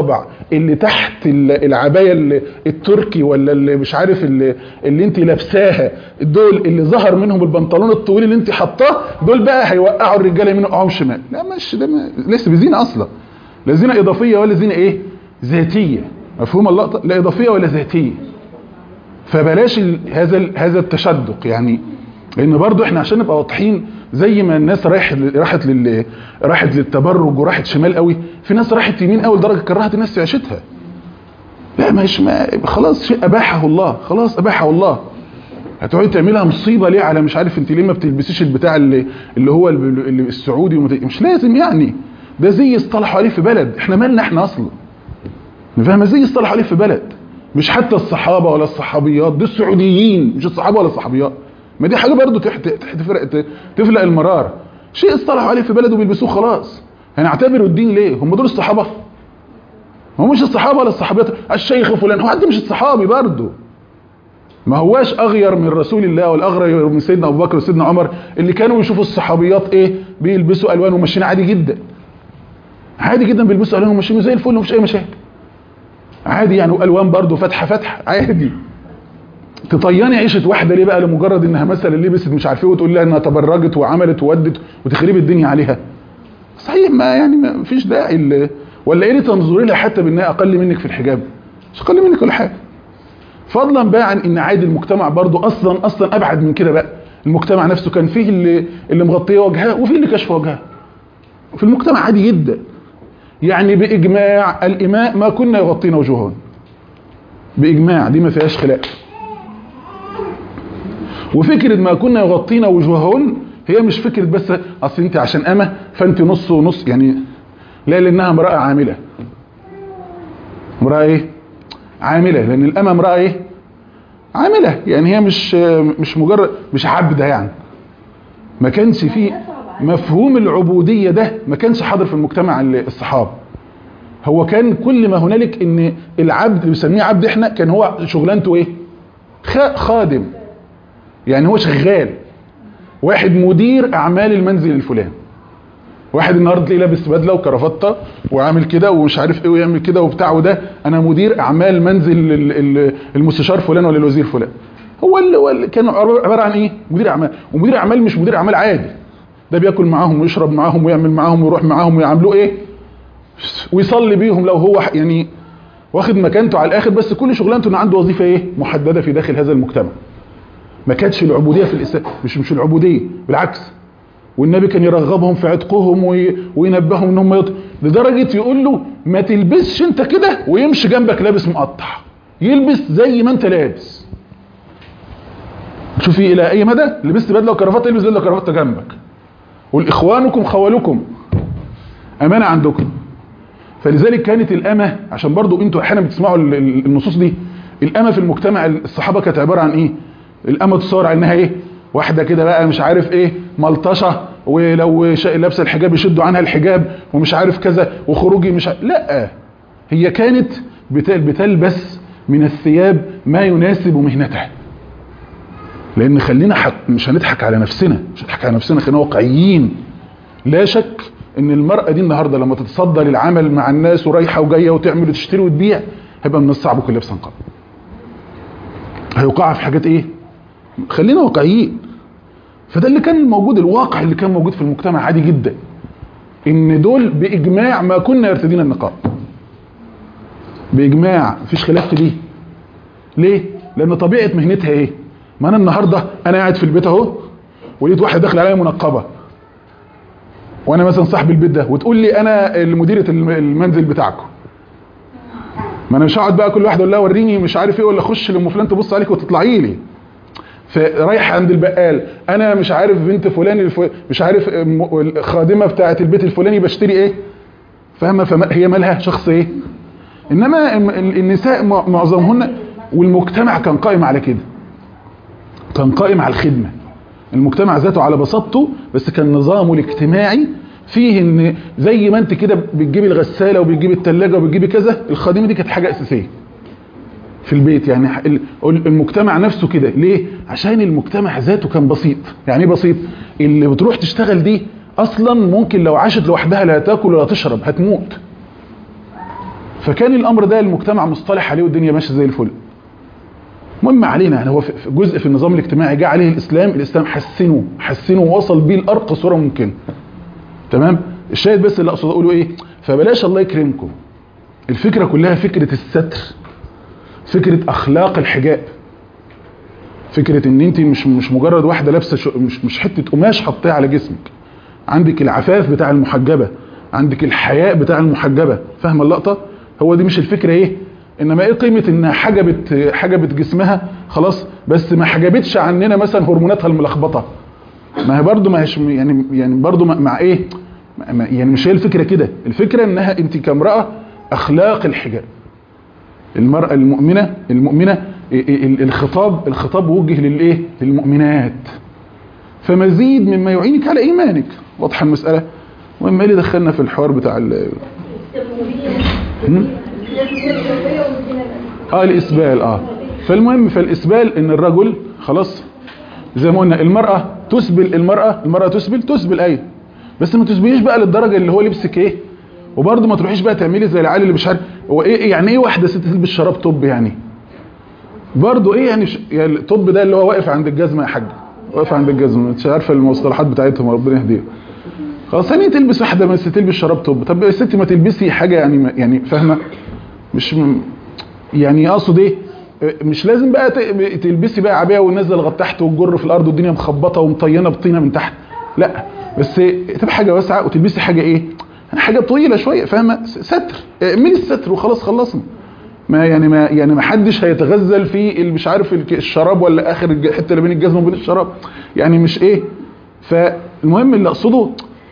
اللي تحت ال- العبايه اللي التركي ولا اللي مش عارف اللي, اللي انت لابساها دول اللي ظهر منهم البنطلون الطويل اللي انت حطاه دول بقى هيوقعوا الرجاله يمين ويوقعوا شمال لا مش ده ما ليس بزينه اصلا لا زينه اضافيه ولا زينه ايه ذاتيه مفهوم اللقطه لا اضافيه ولا ذاتيه فبلاش ال- هذا ال- هذا التشدق يعني لان برضو احنا عشان نبقى واضحين زي ما الناس رايح راحت لل راحت للتبرج وراحت شمال قوي في ناس راحت يمين قوي لدرجه كرهت الناس في عيشتها لا مش ما خلاص شيء اباحه الله خلاص اباحه الله هتقعدي تعملها مصيبه ليه على مش عارف انت ليه ما بتلبسيش البتاع اللي اللي هو ال- اللي السعودي ومت... مش لازم يعني ده زي اصطلحوا عليه في بلد احنا مالنا احنا اصلا فاهمه زي اصطلحوا عليه في بلد مش حتى الصحابه ولا الصحابيات دول السعوديين مش الصحابه ولا الصحابيات ما دي حاجه برضو تحت تحت تفرق ت- تفلق المرار شيء اصطلحوا عليه في بلد وبيلبسوه خلاص هنعتبروا الدين ليه هم دول الصحابه هم مش الصحابه ولا الصحابيات الشيخ فلان هو حد مش الصحابي برضو ما هواش اغير من رسول الله ولا اغير من سيدنا ابو بكر وسيدنا عمر اللي كانوا يشوفوا الصحابيات ايه بيلبسوا الوان وماشيين عادي جدا عادي جدا بيلبسوا الوان وماشيين زي الفل ومفيش اي مشاكل عادي يعني والوان برضو فتحه فتحه عادي تطيني عيشه واحده ليه بقى لمجرد انها مثلا لبست مش عارف ايه وتقول لها انها تبرجت وعملت وودت وتخرب الدنيا عليها صحيح ما يعني ما فيش داعي ل- ولا ايه تنظري لها حتى بانها اقل منك في الحجاب مش اقل منك ولا حاجه فضلا بقى عن ان عادي المجتمع برضو اصلا اصلا ابعد من كده بقى المجتمع نفسه كان فيه اللي اللي مغطيه وجهها وفيه اللي كشف وجهها في المجتمع عادي جدا يعني باجماع الاماء ما كنا يغطين وجوههن باجماع دي ما فيهاش خلاف وفكره ما كنا يغطين وجوههن هي مش فكره بس اصل انت عشان امه فانت نص ونص يعني لا لانها امراه عامله امراه ايه عامله لان الامه امراه ايه عامله يعني هي مش مش مجرد مش عبده يعني ما كانش فيه مفهوم العبوديه ده ما كانش حاضر في المجتمع الصحابه هو كان كل ما هنالك ان العبد اللي بنسميه عبد احنا كان هو شغلانته ايه خ- خادم يعني هو شغال واحد مدير اعمال المنزل الفلاني واحد النهارده تلاقيه لابس بدله وكرافته وعامل كده ومش عارف ايه ويعمل كده وبتاع وده انا مدير اعمال منزل ال- ال- المستشار فلان ولا الوزير فلان هو اللي, هو اللي كان عباره عن ايه مدير اعمال ومدير اعمال مش مدير اعمال عادي ده بياكل معاهم ويشرب معاهم ويعمل معاهم ويروح معاهم ويعملوه ايه ويصلي بيهم لو هو ح- يعني واخد مكانته على الاخر بس كل شغلانته انه عنده وظيفه ايه محدده في داخل هذا المجتمع ما كانتش العبوديه في الاسلام مش مش العبوديه بالعكس والنبي كان يرغبهم في عتقهم وي- وينبههم ان هم يط... لدرجه يقول له ما تلبسش انت كده ويمشي جنبك لابس مقطع يلبس زي ما انت لابس شوفي الى اي مدى لبست بدله وكرافته البس بدله وكرافته جنبك والاخوانكم خوالكم امانه عندكم فلذلك كانت الامه عشان برضو انتوا احيانا بتسمعوا ال- ال- النصوص دي الامه في المجتمع الصحابه كانت عباره عن ايه الامه تصور على انها ايه واحده كده بقى مش عارف ايه ملطشه ولو شا- لابسه الحجاب يشدوا عنها الحجاب ومش عارف كذا وخروجي مش ع... لا هي كانت بت- بتلبس من الثياب ما يناسب مهنتها لان خلينا حق مش هنضحك على نفسنا مش هنضحك على نفسنا خلينا واقعيين لا شك ان المرأة دي النهاردة لما تتصدى للعمل مع الناس ورايحة وجاية وتعمل وتشتري وتبيع هيبقى من الصعب كل لبسا قبل هيوقع في حاجات ايه خلينا واقعيين فده اللي كان موجود الواقع اللي كان موجود في المجتمع عادي جدا ان دول باجماع ما كنا يرتدين النقاب باجماع مفيش خلاف في دي ليه لان طبيعه مهنتها ايه ما انا النهارده انا قاعد في البيت اهو ولقيت واحد داخل عليا منقبه وانا مثلا صاحب البيت ده وتقول لي انا مديره الم- المنزل بتاعكم ما انا مش هقعد بقى كل واحد اقول لها وريني مش عارف ايه ولا اخش لام فلان تبص عليك وتطلعي لي فرايح عند البقال انا مش عارف بنت فلان الف... مش عارف م- الخادمه بتاعه البيت الفلاني بشتري ايه فاهمه فما هي مالها شخص ايه انما الم- ال- النساء مع- معظمهن والمجتمع كان قائم على كده كان قائم على الخدمه المجتمع ذاته على بساطته بس كان نظامه الاجتماعي فيه ان زي ما انت كده بتجيبي الغساله وبتجيبي الثلاجه وبتجيبي كذا الخادمه دي كانت حاجه اساسيه في البيت يعني ال- المجتمع نفسه كده ليه عشان المجتمع ذاته كان بسيط يعني ايه بسيط اللي بتروح تشتغل دي اصلا ممكن لو عاشت لوحدها لا تاكل ولا تشرب هتموت فكان الامر ده المجتمع مصطلح عليه والدنيا ماشيه زي الفل مهم علينا يعني هو في في جزء في النظام الاجتماعي جاء عليه الاسلام الاسلام حسنه حسنه ووصل بيه لارقى صوره ممكنه تمام الشاهد بس اللي اقصد اقوله ايه فبلاش الله يكرمكم الفكره كلها فكره الستر فكره اخلاق الحجاب فكره ان انت مش مش مجرد واحده لابسه شو- مش مش حته قماش حطيها على جسمك عندك العفاف بتاع المحجبه عندك الحياء بتاع المحجبه فاهمه اللقطه هو دي مش الفكره ايه انما ايه قيمه انها حجبت حجبت جسمها خلاص بس ما حجبتش عننا مثلا هرموناتها الملخبطه ما هي برضه ما هيش يعني يعني برضه مع, مع ايه ما- ما- يعني مش هي الفكره كده الفكره انها انت كامراه اخلاق الحجاب المراه المؤمنه المؤمنه ال- ال- الخطاب الخطاب وجه للايه للمؤمنات فمزيد مما يعينك على ايمانك واضحه المساله المهم ايه اللي دخلنا في الحوار بتاع ال- هم؟ اه الاسبال اه فالمهم فالاسبال ان الرجل خلاص زي ما قلنا المرأة تسبل المرأة المرأة تسبل تسبل ايوه بس ما تسبليش بقى للدرجة اللي هو لبسك ايه وبرضه ما تروحيش بقى تعملي زي العيال اللي مش عارف هو ايه يعني ايه واحدة ست تلبس شراب طب يعني برضه ايه يعني, ش... يعني الطب ده اللي هو واقف عند الجزمة يا حاج واقف عند الجزمة مش عارفة المصطلحات بتاعتهم ربنا يهديهم خلاص ثانية تلبس واحدة بس تلبس شراب طب طب يا ستي ما تلبسي حاجة يعني ما يعني فاهمة مش م... يعني اقصد ايه مش لازم بقى ت- تلبسي بقى عبايه ونازله لغايه تحت والجر في الارض والدنيا مخبطه ومطينه بطينه من تحت لا بس تبقى حاجه واسعه وتلبسي حاجه ايه حاجه طويله شويه فاهمه س- ستر من الستر وخلاص خلصنا ما يعني ما يعني ما حدش هيتغزل في اللي مش عارف الك- الشراب ولا اخر الج- الحته اللي بين الجزمه وبين الشراب يعني مش ايه فالمهم اللي اقصده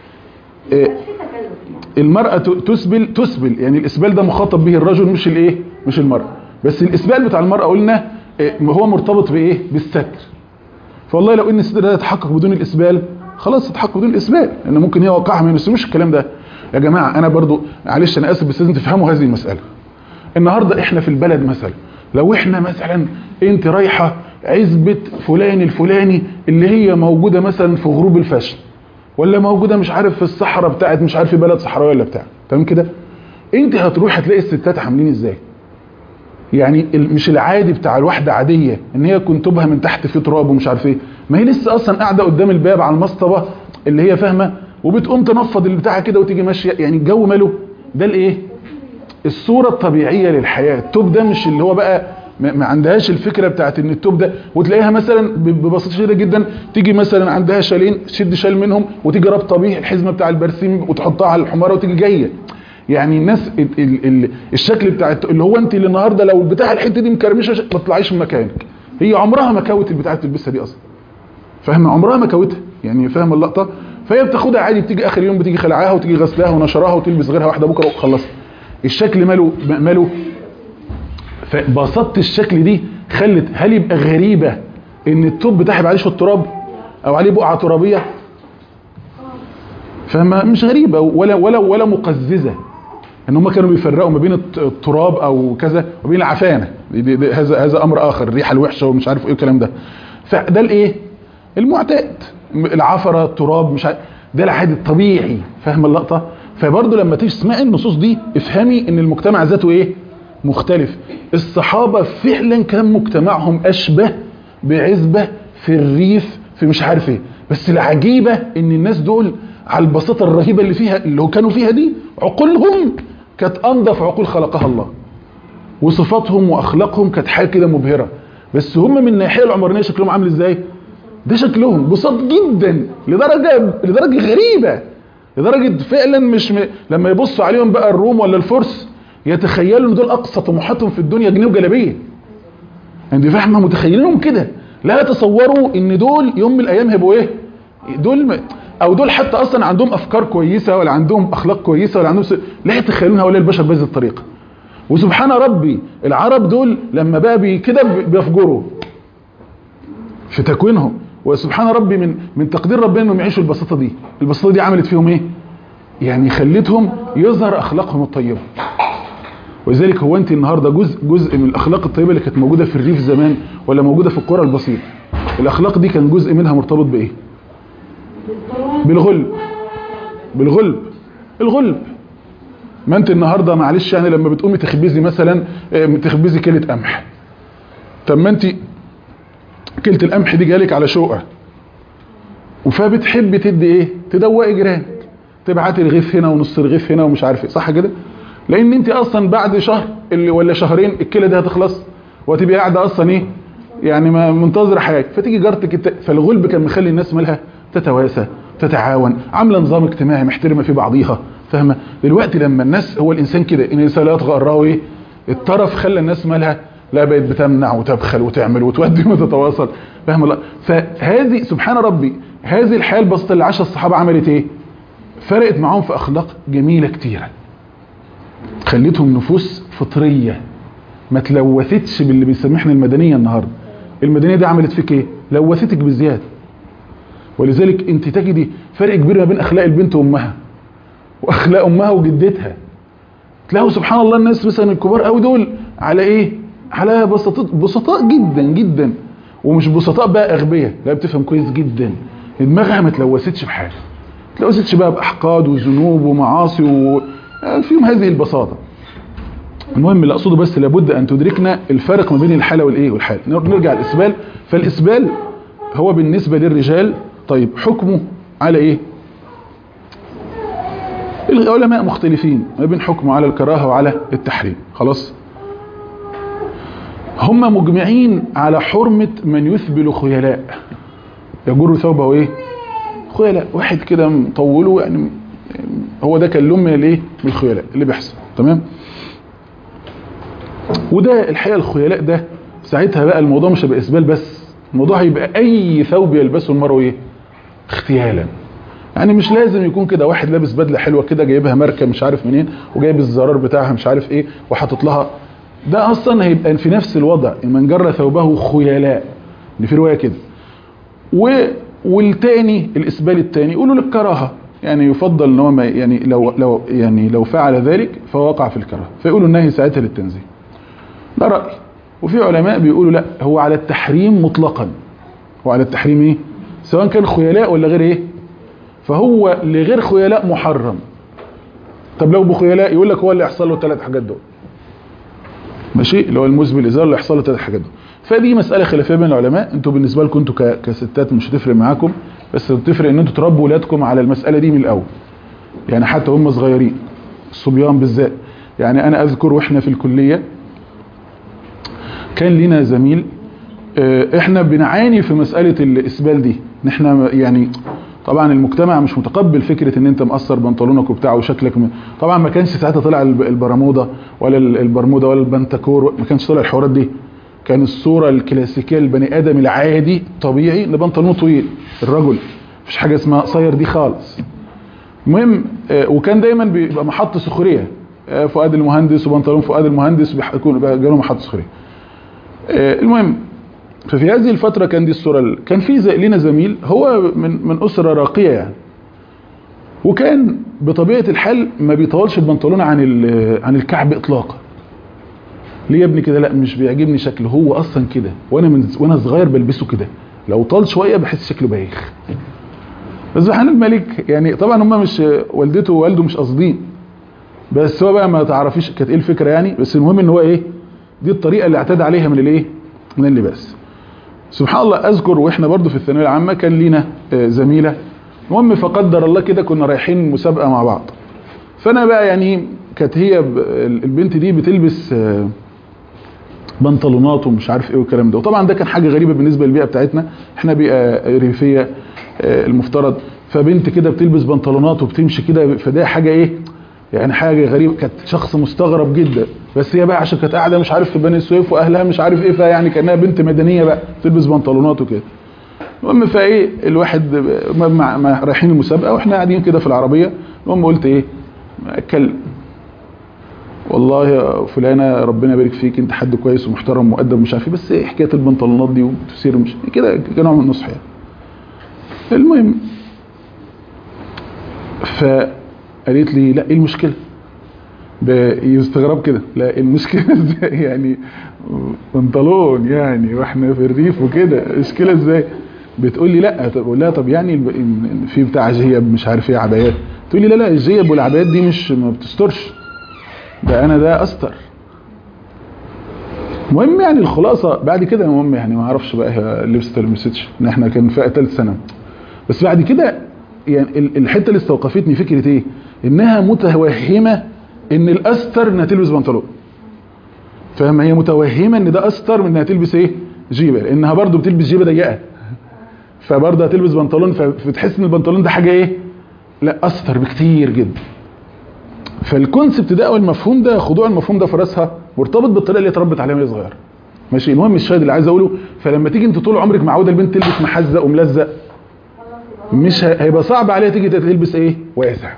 إيه المرأة ت- تسبل تسبل يعني الإسبال ده مخاطب به الرجل مش الإيه مش المرأة بس الإسبال بتاع المرأة قلنا إيه، هو مرتبط بإيه بالستر فوالله لو إن الستر ده يتحقق بدون الإسبال خلاص يتحقق بدون الإسبال لأن ممكن هي واقعها ما ينسوش الكلام ده يا جماعة أنا برضو معلش أنا آسف بس لازم تفهموا هذه المسألة النهاردة إحنا في البلد مثلا لو إحنا مثلا أنت رايحة عزبة فلان الفلاني اللي هي موجودة مثلا في غروب الفشل ولا موجوده مش عارف في الصحراء بتاعت مش عارف في بلد صحراويه ولا بتاع تمام كده انت هتروح هتلاقي الستات عاملين ازاي يعني ال- مش العادي بتاع الواحده عاديه ان هي كنتبها من تحت في تراب ومش عارف ايه ما هي لسه اصلا قاعده قدام الباب على المصطبه اللي هي فاهمه وبتقوم تنفض اللي بتاعها كده وتيجي ماشيه يعني الجو ماله ده الايه الصورة الطبيعية للحياة التوب ده مش اللي هو بقى ما ما عندهاش الفكرة بتاعت ان التوب ده وتلاقيها مثلا ب- ببساطة شديدة جدا تيجي مثلا عندها شالين تشد شال منهم وتيجي رابطة بيه الحزمة بتاع البرسيم وتحطها على الحمارة وتيجي جاية يعني الناس ال ال ال الشكل بتاع الت- اللي هو انت اللي النهارده لو بتاع الحته دي مكرمشه ش- ما تطلعيش من مكانك هي عمرها ما كوت البتاع اللي بتلبسها دي اصلا فاهمه عمرها ما كوتها يعني فاهم اللقطه فهي بتاخدها عادي بتيجي اخر يوم بتيجي خلعاها وتيجي غسلاها ونشراها وتلبس غيرها واحده بكره وخلصت الشكل ماله ماله فبسطت الشكل دي خلت هل يبقى غريبه ان التوب بتاعها يبقى عليه شويه تراب او عليه بقعه ترابيه فما مش غريبه ولا ولا ولا مقززه ان هم كانوا بيفرقوا ما بين الت- التراب او كذا وبين العفانه دي دي دي هذا هذا امر اخر الريحه الوحشه ومش عارف ايه الكلام ده فده الايه المعتاد العفره التراب مش عارف ده العادي الطبيعي فاهم اللقطه فبرضه لما تيجي تسمعي النصوص دي افهمي ان المجتمع ذاته ايه مختلف الصحابه فعلا كان مجتمعهم اشبه بعزبه في الريف في مش عارف ايه بس العجيبه ان الناس دول على البساطه الرهيبه اللي فيها اللي هو كانوا فيها دي عقولهم كانت انظف عقول خلقها الله وصفاتهم واخلاقهم كانت حاجه كده مبهره بس هم من الناحيه العمرانيه شكلهم عامل ازاي ده شكلهم بساط جدا لدرجه لدرجه غريبه لدرجه فعلا مش م... لما يبصوا عليهم بقى الروم ولا الفرس يتخيلوا ان دول اقصى طموحاتهم في الدنيا جنيه وجلابيه انت فاهمه متخيلينهم كده لا يتصوروا ان دول يوم من الايام هيبقوا ايه دول م... او دول حتى اصلا عندهم افكار كويسه ولا عندهم اخلاق كويسه ولا عندهم س... لا يتخيلون هؤلاء البشر بهذه الطريقه وسبحان ربي العرب دول لما بقى بي كده بيفجروا في تكوينهم وسبحان ربي من من تقدير ربنا انهم يعيشوا البساطه دي البساطه دي عملت فيهم ايه يعني خلتهم يظهر اخلاقهم الطيبه ولذلك هو انت النهارده جزء جزء من الاخلاق الطيبه اللي كانت موجوده في الريف زمان ولا موجوده في القرى البسيطه الاخلاق دي كان جزء منها مرتبط بايه بالغلب بالغلب الغلب ما انت النهارده معلش يعني لما بتقومي تخبزي مثلا آه، تخبزي كيلة قمح طب ما انت كيلة القمح دي جالك على شقه فبتحبي تدي ايه تدوقي جيرانك تبعتي رغيف هنا ونص رغيف هنا ومش عارف ايه صح كده لان انت اصلا بعد شهر اللي ولا شهرين الكلى دي هتخلص وهتبقي قاعده اصلا ايه يعني ما منتظره حياتك فتيجي جارتك الت... فالغلب كان مخلي الناس مالها تتواسى تتعاون عامله نظام اجتماعي محترمه في بعضيها فاهمه دلوقتي لما الناس هو الانسان كده ان الانسان لا يتغره ايه الطرف خلى الناس مالها لا بقت بتمنع وتبخل وتعمل وتودي وتتواصل فاهم الله فهذه سبحان ربي هذه الحياه البسيطه اللي عاشها الصحابه عملت ايه فرقت معاهم في اخلاق جميله كتيره خليتهم نفوس فطريه ما تلوثتش باللي بيسمحنا المدنيه النهارده المدنيه دي عملت فيك ايه لوثتك بزياده ولذلك انت تجدي فرق كبير ما بين اخلاق البنت وامها واخلاق امها وجدتها تلاقوا سبحان الله الناس مثلا الكبار قوي دول على ايه على بسطاء بسطاء جدا جدا ومش بسطاء بقى اغبياء لا بتفهم كويس جدا دماغها ما تلوثتش بحاجه ما تلوثتش بقى باحقاد وذنوب ومعاصي و... فيهم هذه البساطه المهم اللي اقصده بس لابد ان تدركنا الفرق ما بين الحاله والايه والحال نرجع الاسبال فالاسبال هو بالنسبه للرجال طيب حكمه على ايه العلماء مختلفين ما بين حكمه على الكراهه وعلى التحريم خلاص هم مجمعين على حرمة من يثبل خيلاء يجر ثوبه ايه خيلاء واحد كده مطوله يعني هو ده كان لون من الايه من الخيلاء اللي بيحصل تمام وده الحقيقه الخيلاء ده ساعتها بقى الموضوع مش هيبقى اسبال بس الموضوع هيبقى اي ثوب يلبسه المرء ايه اغتيالا يعني مش لازم يكون كده واحد لابس بدله حلوه كده جايبها ماركه مش عارف منين وجايب الزرار بتاعها مش عارف ايه وحاطط لها ده اصلا هيبقى في نفس الوضع من جر ثوبه خيلاء ان في روايه كده و والتاني الاسبال التاني يقولوا للكراهه يعني يفضل ان هو ما يعني لو لو يعني لو فعل ذلك فوقع في الكراهه فيقولوا النهي ساعتها للتنزيه ده راي وفي علماء بيقولوا لا هو على التحريم مطلقا هو على التحريم ايه سواء كان خيلاء ولا غير ايه فهو لغير خيلاء محرم طب لو بخيلاء يقول لك هو اللي يحصل له الثلاث حاجات دول ماشي اللي هو المسبل الازار اللي يحصل له الثلاث حاجات دول فدي مساله خلافيه بين العلماء انتوا بالنسبه لكم انتوا ك- كستات مش هتفرق معاكم بس بتفرق ان انتوا تربوا ولادكم على المساله دي من الاول يعني حتى هم صغيرين الصبيان بالذات يعني انا اذكر واحنا في الكليه كان لنا زميل آه، احنا بنعاني في مساله الاسبال دي ان احنا يعني طبعا المجتمع مش متقبل فكره ان انت مقصر بنطلونك وبتاع وشكلك م... طبعا ما كانش ساعتها طلع الب- البرموده ولا ال- البرموده ولا البنتكور ما كانش طلع الحوارات دي كان الصوره الكلاسيكيه للبني ادم العادي الطبيعي ان بنطلونه طويل الرجل مفيش حاجه اسمها قصير دي خالص المهم آه، وكان دايما بيبقى محط سخريه آه، فؤاد المهندس وبنطلون فؤاد المهندس بيكون جاله محط سخريه آه، المهم ففي هذه الفترة كان دي الصورة ال- كان في زي لنا زميل هو من من أسرة راقية يعني وكان بطبيعة الحال ما بيطولش البنطلون عن ال- عن الكعب إطلاقا ليه يا ابني كده لا مش بيعجبني شكله هو أصلا كده وأنا من وأنا صغير بلبسه كده لو طال شوية بحس شكله بايخ بس سبحان الملك يعني طبعا هم مش والدته ووالده مش قاصدين بس هو بقى ما تعرفيش كانت ايه الفكره يعني بس المهم ان هو ايه دي الطريقه اللي اعتاد عليها من الايه من اللباس سبحان الله اذكر واحنا برضو في الثانويه العامه كان لينا آه، زميله المهم فقدر الله كده كنا رايحين مسابقه مع بعض فانا بقى يعني كانت هي ب- البنت دي بتلبس آه، بنطلونات ومش عارف ايه والكلام ده وطبعا ده كان حاجه غريبه بالنسبه للبيئه بتاعتنا احنا بيئه ريفيه آه، المفترض فبنت كده بتلبس بنطلونات وبتمشي كده فده حاجه ايه يعني حاجه غريبه كانت شخص مستغرب جدا بس هي بقى عشان كانت قاعده مش عارف في بني سويف واهلها مش عارف ايه فيعني كانها بنت مدنيه بقى تلبس بنطلونات وكده المهم فايه الواحد مع مع- مع رايحين المسابقه واحنا قاعدين كده في العربيه المهم قلت ايه اتكلم والله يا فلانه ربنا يبارك فيك انت حد كويس ومحترم ومؤدب ومش عارف ايه بس ايه حكايه البنطلونات دي وتفسير مش كده كنوع من النصح يعني المهم فقالت لي لا ايه المشكله يستغرب كده لا إيه المشكله ازاي يعني بنطلون يعني واحنا في الريف وكده مشكله ازاي بتقول لي لا طب اقول لها طب يعني الب- إن- إن في بتاع جيب مش عارف ايه عبايات تقول لي لا لا الجيب والعبايات دي مش ما بتسترش ده انا ده استر المهم يعني الخلاصه بعد كده المهم يعني ما اعرفش بقى هي لبست ولا ما لبستش ان احنا كان في ثالث سنه بس بعد كده يعني ال- الحته اللي استوقفتني فكره ايه انها متوهمه ان الاستر انها تلبس بنطلون فاهم هي متوهمه ان ده استر من انها تلبس ايه جيبه لانها برضو بتلبس جيبه ضيقه فبرضه هتلبس بنطلون ف- فتحس ان البنطلون ده حاجه ايه لا استر بكتير جدا فالكونسبت ده او المفهوم ده خضوع المفهوم ده في راسها مرتبط بالطريقه اللي اتربت عليها وهي صغيره ماشي المهم الشاهد اللي عايز اقوله فلما تيجي انت طول عمرك معوده البنت تلبس محزق وملزق مش ه- هيبقى صعب عليها تيجي تلبس ايه واسع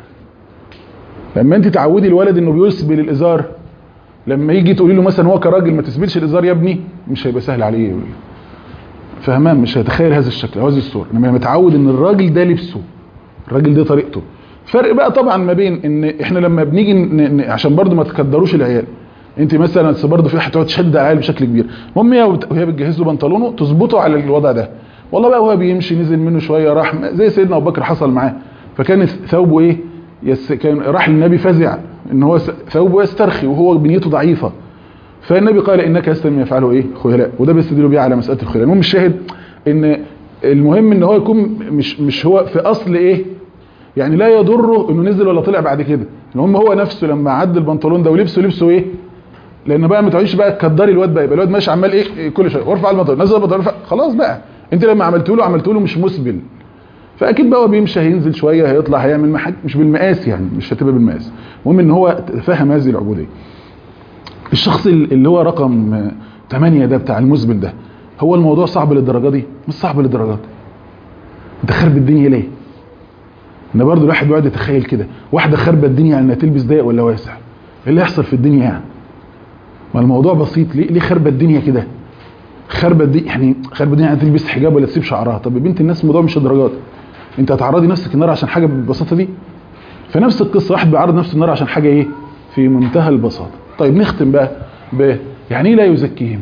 لما انت تعودي الولد انه بيسبل الازار لما يجي تقولي له مثلا هو كراجل ما تسبلش الازار يا ابني مش هيبقى سهل عليه فهمان مش هيتخيل هذا الشكل او هذه الصوره لما متعود ان الراجل ده لبسه الراجل ده طريقته فرق بقى طبعا ما بين ان احنا لما بنيجي ن... ن... عشان برضو ما تكدروش العيال انت مثلا بس برضه في واحد تقعد تشد على العيال بشكل كبير المهم هي وبت- وهي بتجهز له بنطلونه تظبطه على الوضع ده والله بقى وهو بيمشي نزل منه شويه راح زي سيدنا ابو بكر حصل معاه فكان ثوبه ايه يس كان راح للنبي فزع ان هو س- ثوبه يسترخي وهو بنيته ضعيفه فالنبي قال انك لست من يفعله ايه خيلاء وده بيستدلوا بيه على مساله الخيلاء المهم الشاهد ان المهم ان هو يكون مش مش هو في اصل ايه يعني لا يضره انه نزل ولا طلع بعد كده المهم هو نفسه لما عد البنطلون ده ولبسه لبسه ايه لان بقى ما تقعديش بقى تكدري الواد بقى يبقى الواد ماشي عمال ايه إيه كل شويه وارفع البنطلون نزل البنطلون ارفع- خلاص بقى انت لما عملت له عملت له مش مسبل فاكيد بقى هو بيمشي هينزل شويه هيطلع هيعمل محك مش بالمقاس يعني مش هتبقى بالمقاس المهم ان هو فهم هذه العبوديه الشخص اللي هو رقم 8 ده بتاع المسبل ده هو الموضوع صعب للدرجه دي مش صعب للدرجه دي انت خرب الدنيا ليه ان برضه الواحد بيقعد يتخيل كده واحده خربت الدنيا انها تلبس ضيق ولا واسع ايه اللي يحصل في الدنيا يعني ما الموضوع بسيط ليه ليه خربت الدنيا كده خربت دي يعني خربت الدنيا يعني تلبس حجاب ولا تسيب شعرها طب يا بنت الناس الموضوع مش الدرجات انت هتعرضي نفسك النار عشان حاجه بالبساطه دي فنفس القصه واحد بيعرض نفسه النار عشان حاجه ايه في منتهى البساطه طيب نختم بقى ب يعني ايه لا يزكيهم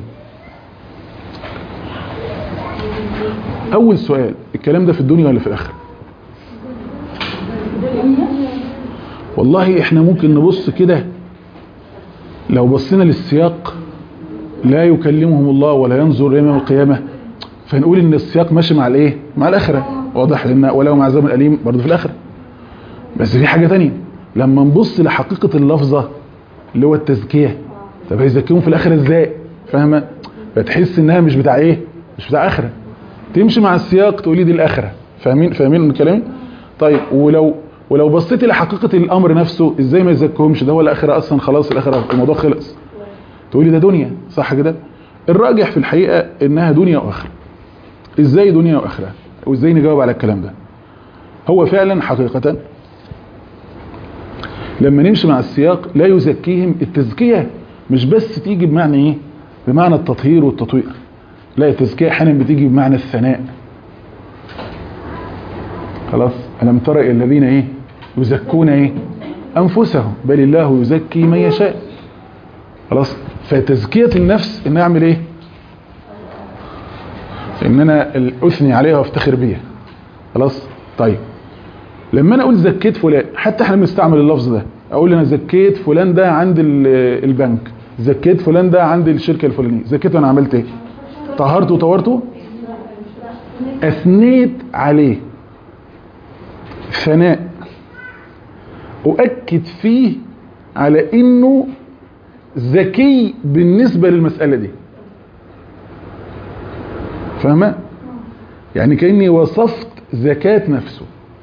اول سؤال الكلام ده في الدنيا ولا في الاخره والله احنا ممكن نبص كده لو بصينا للسياق لا يكلمهم الله ولا ينظر يوم القيامه فنقول ان السياق ماشي مع الايه مع الاخره واضح لان ولو عذاب اليم برضه في الاخره بس في حاجه تانية لما نبص لحقيقه اللفظه اللي هو التزكيه طب هيزكيهم في الاخره ازاي فاهمه فتحس انها مش بتاع ايه مش بتاع اخره تمشي مع السياق تقولي دي الاخره فاهمين فاهمين كلامي طيب ولو ولو بصيتي لحقيقه الامر نفسه ازاي ما يزكوهمش ده هو الاخره اصلا خلاص الاخره الموضوع خلص تقولي ده دنيا صح كده الراجح في الحقيقه انها دنيا واخره ازاي دنيا واخره وازاي نجاوب على الكلام ده هو فعلا حقيقه لما نمشي مع السياق لا يزكيهم التزكيه مش بس تيجي بمعنى ايه بمعنى التطهير والتطوير لا التزكيه احيانا بتيجي بمعنى الثناء خلاص ألم تر إلى الذين إيه يزكون إيه أنفسهم بل الله يزكي من يشاء خلاص فتزكية النفس إن أعمل إيه إن أنا أثني عليها وافتخر بيها خلاص طيب لما أنا أقول زكيت فلان حتى إحنا بنستعمل اللفظ ده أقول أنا زكيت فلان ده عند ال- البنك زكيت فلان ده عند الشركة الفلانية زكيته أنا عملت إيه طهرته وطورته أثنيت عليه ثناء أؤكد فيه على إنه ذكي بالنسبة للمسألة دي فاهمة؟ يعني كأني وصفت زكاة نفسه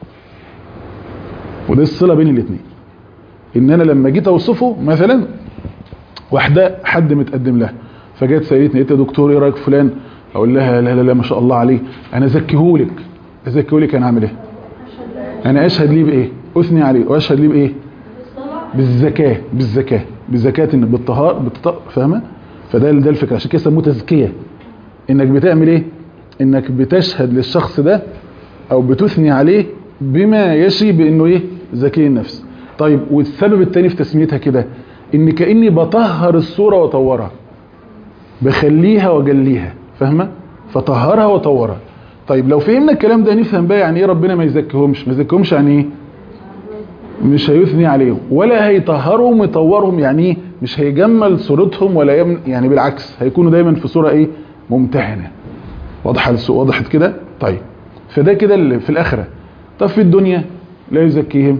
وده الصلة بين الاثنين إن أنا لما جيت أوصفه مثلا واحدة حد متقدم لها فجت سألتني قلت يا دكتور إيه رأيك في فلان؟ أقول لها لا لا لا ما شاء الله عليه أنا زكيهولك أزكيهولك أنا أعمل إيه؟ انا اشهد ليه بايه اثني عليه واشهد ليه بايه بالزكاه بالزكاه بالزكاه ان بالطهار بالطهار فاهمه فده ده الفكره عشان كده سموه تزكيه انك بتعمل ايه انك بتشهد للشخص ده او بتثني عليه بما يشي بانه ايه زكي النفس طيب والسبب الثاني في تسميتها كده ان كاني بطهر الصوره واطورها بخليها واجليها فاهمه فطهرها وطورها طيب لو فهمنا الكلام ده نفهم بقى يعني ايه ربنا ما يزكيهمش ما يزكيهمش يعني ايه مش هيثني عليهم ولا هيطهرهم ويطورهم يعني ايه مش هيجمل صورتهم ولا يم يعني بالعكس هيكونوا دايما في صورة ايه ممتهنة واضحة السوق وضحت كده طيب فده كده اللي في الآخرة طب في الدنيا لا يزكيهم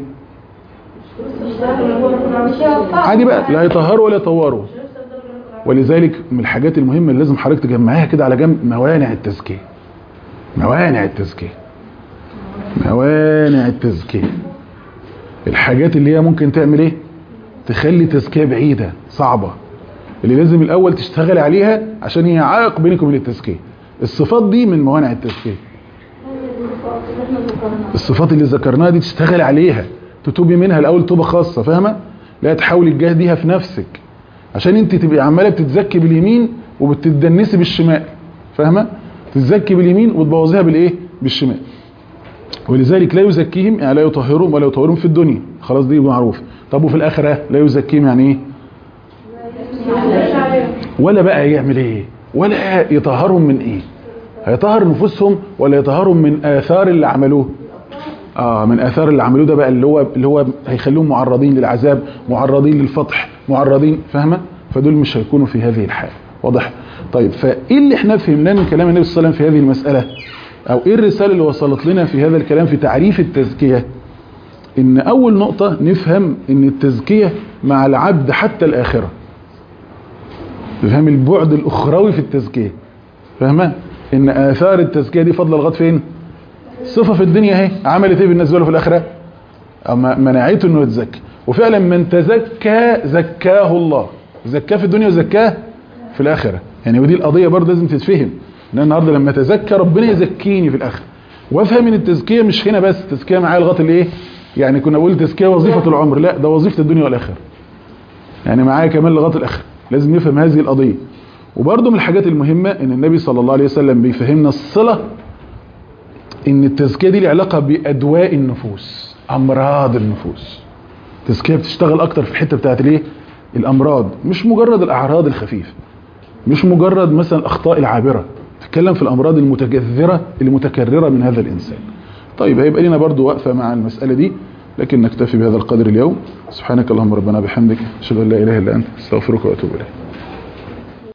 عادي بقى لا يطهروا ولا يطوروا ولذلك من الحاجات المهمة اللي لازم حضرتك تجمعيها كده على جنب موانع التزكية موانع التزكية موانع التزكية الحاجات اللي هي ممكن تعمل ايه تخلي تزكية بعيدة صعبة اللي لازم الاول تشتغل عليها عشان هي عائق بينك وبين التزكية الصفات دي من موانع التزكية الصفات اللي ذكرناها دي تشتغل عليها تتوبي منها الاول توبة خاصة فاهمة لا تحاولي تجاهديها في نفسك عشان انت تبقي عماله بتتزكي باليمين وبتدنسي بالشمال فاهمه تتزكي باليمين وتبوظيها بالايه بالشمال ولذلك لا يزكيهم يعني لا يطهرهم ولا يطهرهم في الدنيا خلاص دي معروف طب وفي الاخره لا يزكيهم يعني ايه ولا بقى يعمل ايه ولا يطهرهم من ايه هيطهر نفوسهم ولا يطهرهم من اثار اللي عملوه اه من اثار اللي عملوه ده بقى اللي هو اللي هو هيخليهم معرضين للعذاب معرضين للفضح معرضين فاهمه فدول مش هيكونوا في هذه الحال واضح طيب فايه اللي احنا فهمناه من كلام النبي صلى الله عليه وسلم في هذه المساله او ايه الرساله اللي وصلت لنا في هذا الكلام في تعريف التزكيه ان اول نقطه نفهم ان التزكيه مع العبد حتى الاخره نفهم البعد الاخروي في التزكيه فاهمه ان اثار التزكيه دي فضل لغايه فين صفه في الدنيا اهي عملت ايه بالنسبه له في الاخره اما منعته انه يتزكى وفعلا من تزكى زكاه الله زكاه في الدنيا وزكاه في الاخره يعني ودي القضيه برضه لازم تتفهم ان النهارده لما اتزكى ربنا يزكيني في الاخره وافهم ان التزكيه مش هنا بس التزكيه معايا لغايه الايه يعني كنا بقول تزكيه وظيفه العمر لا ده وظيفه الدنيا والاخره يعني معايا كمان لغايه الاخره لازم نفهم هذه القضيه وبرضه من الحاجات المهمه ان النبي صلى الله عليه وسلم بيفهمنا الصله ان التزكيه دي لها علاقه بادواء النفوس امراض النفوس التزكيه بتشتغل اكتر في الحته بتاعت الايه الامراض مش مجرد الاعراض الخفيفه مش مجرد مثلا الاخطاء العابره تتكلم في الامراض المتجذره المتكرره من هذا الانسان طيب هيبقى لنا برضو وقفه مع المساله دي لكن نكتفي بهذا القدر اليوم سبحانك اللهم ربنا بحمدك اشهد ان لا اله الا انت استغفرك واتوب اليك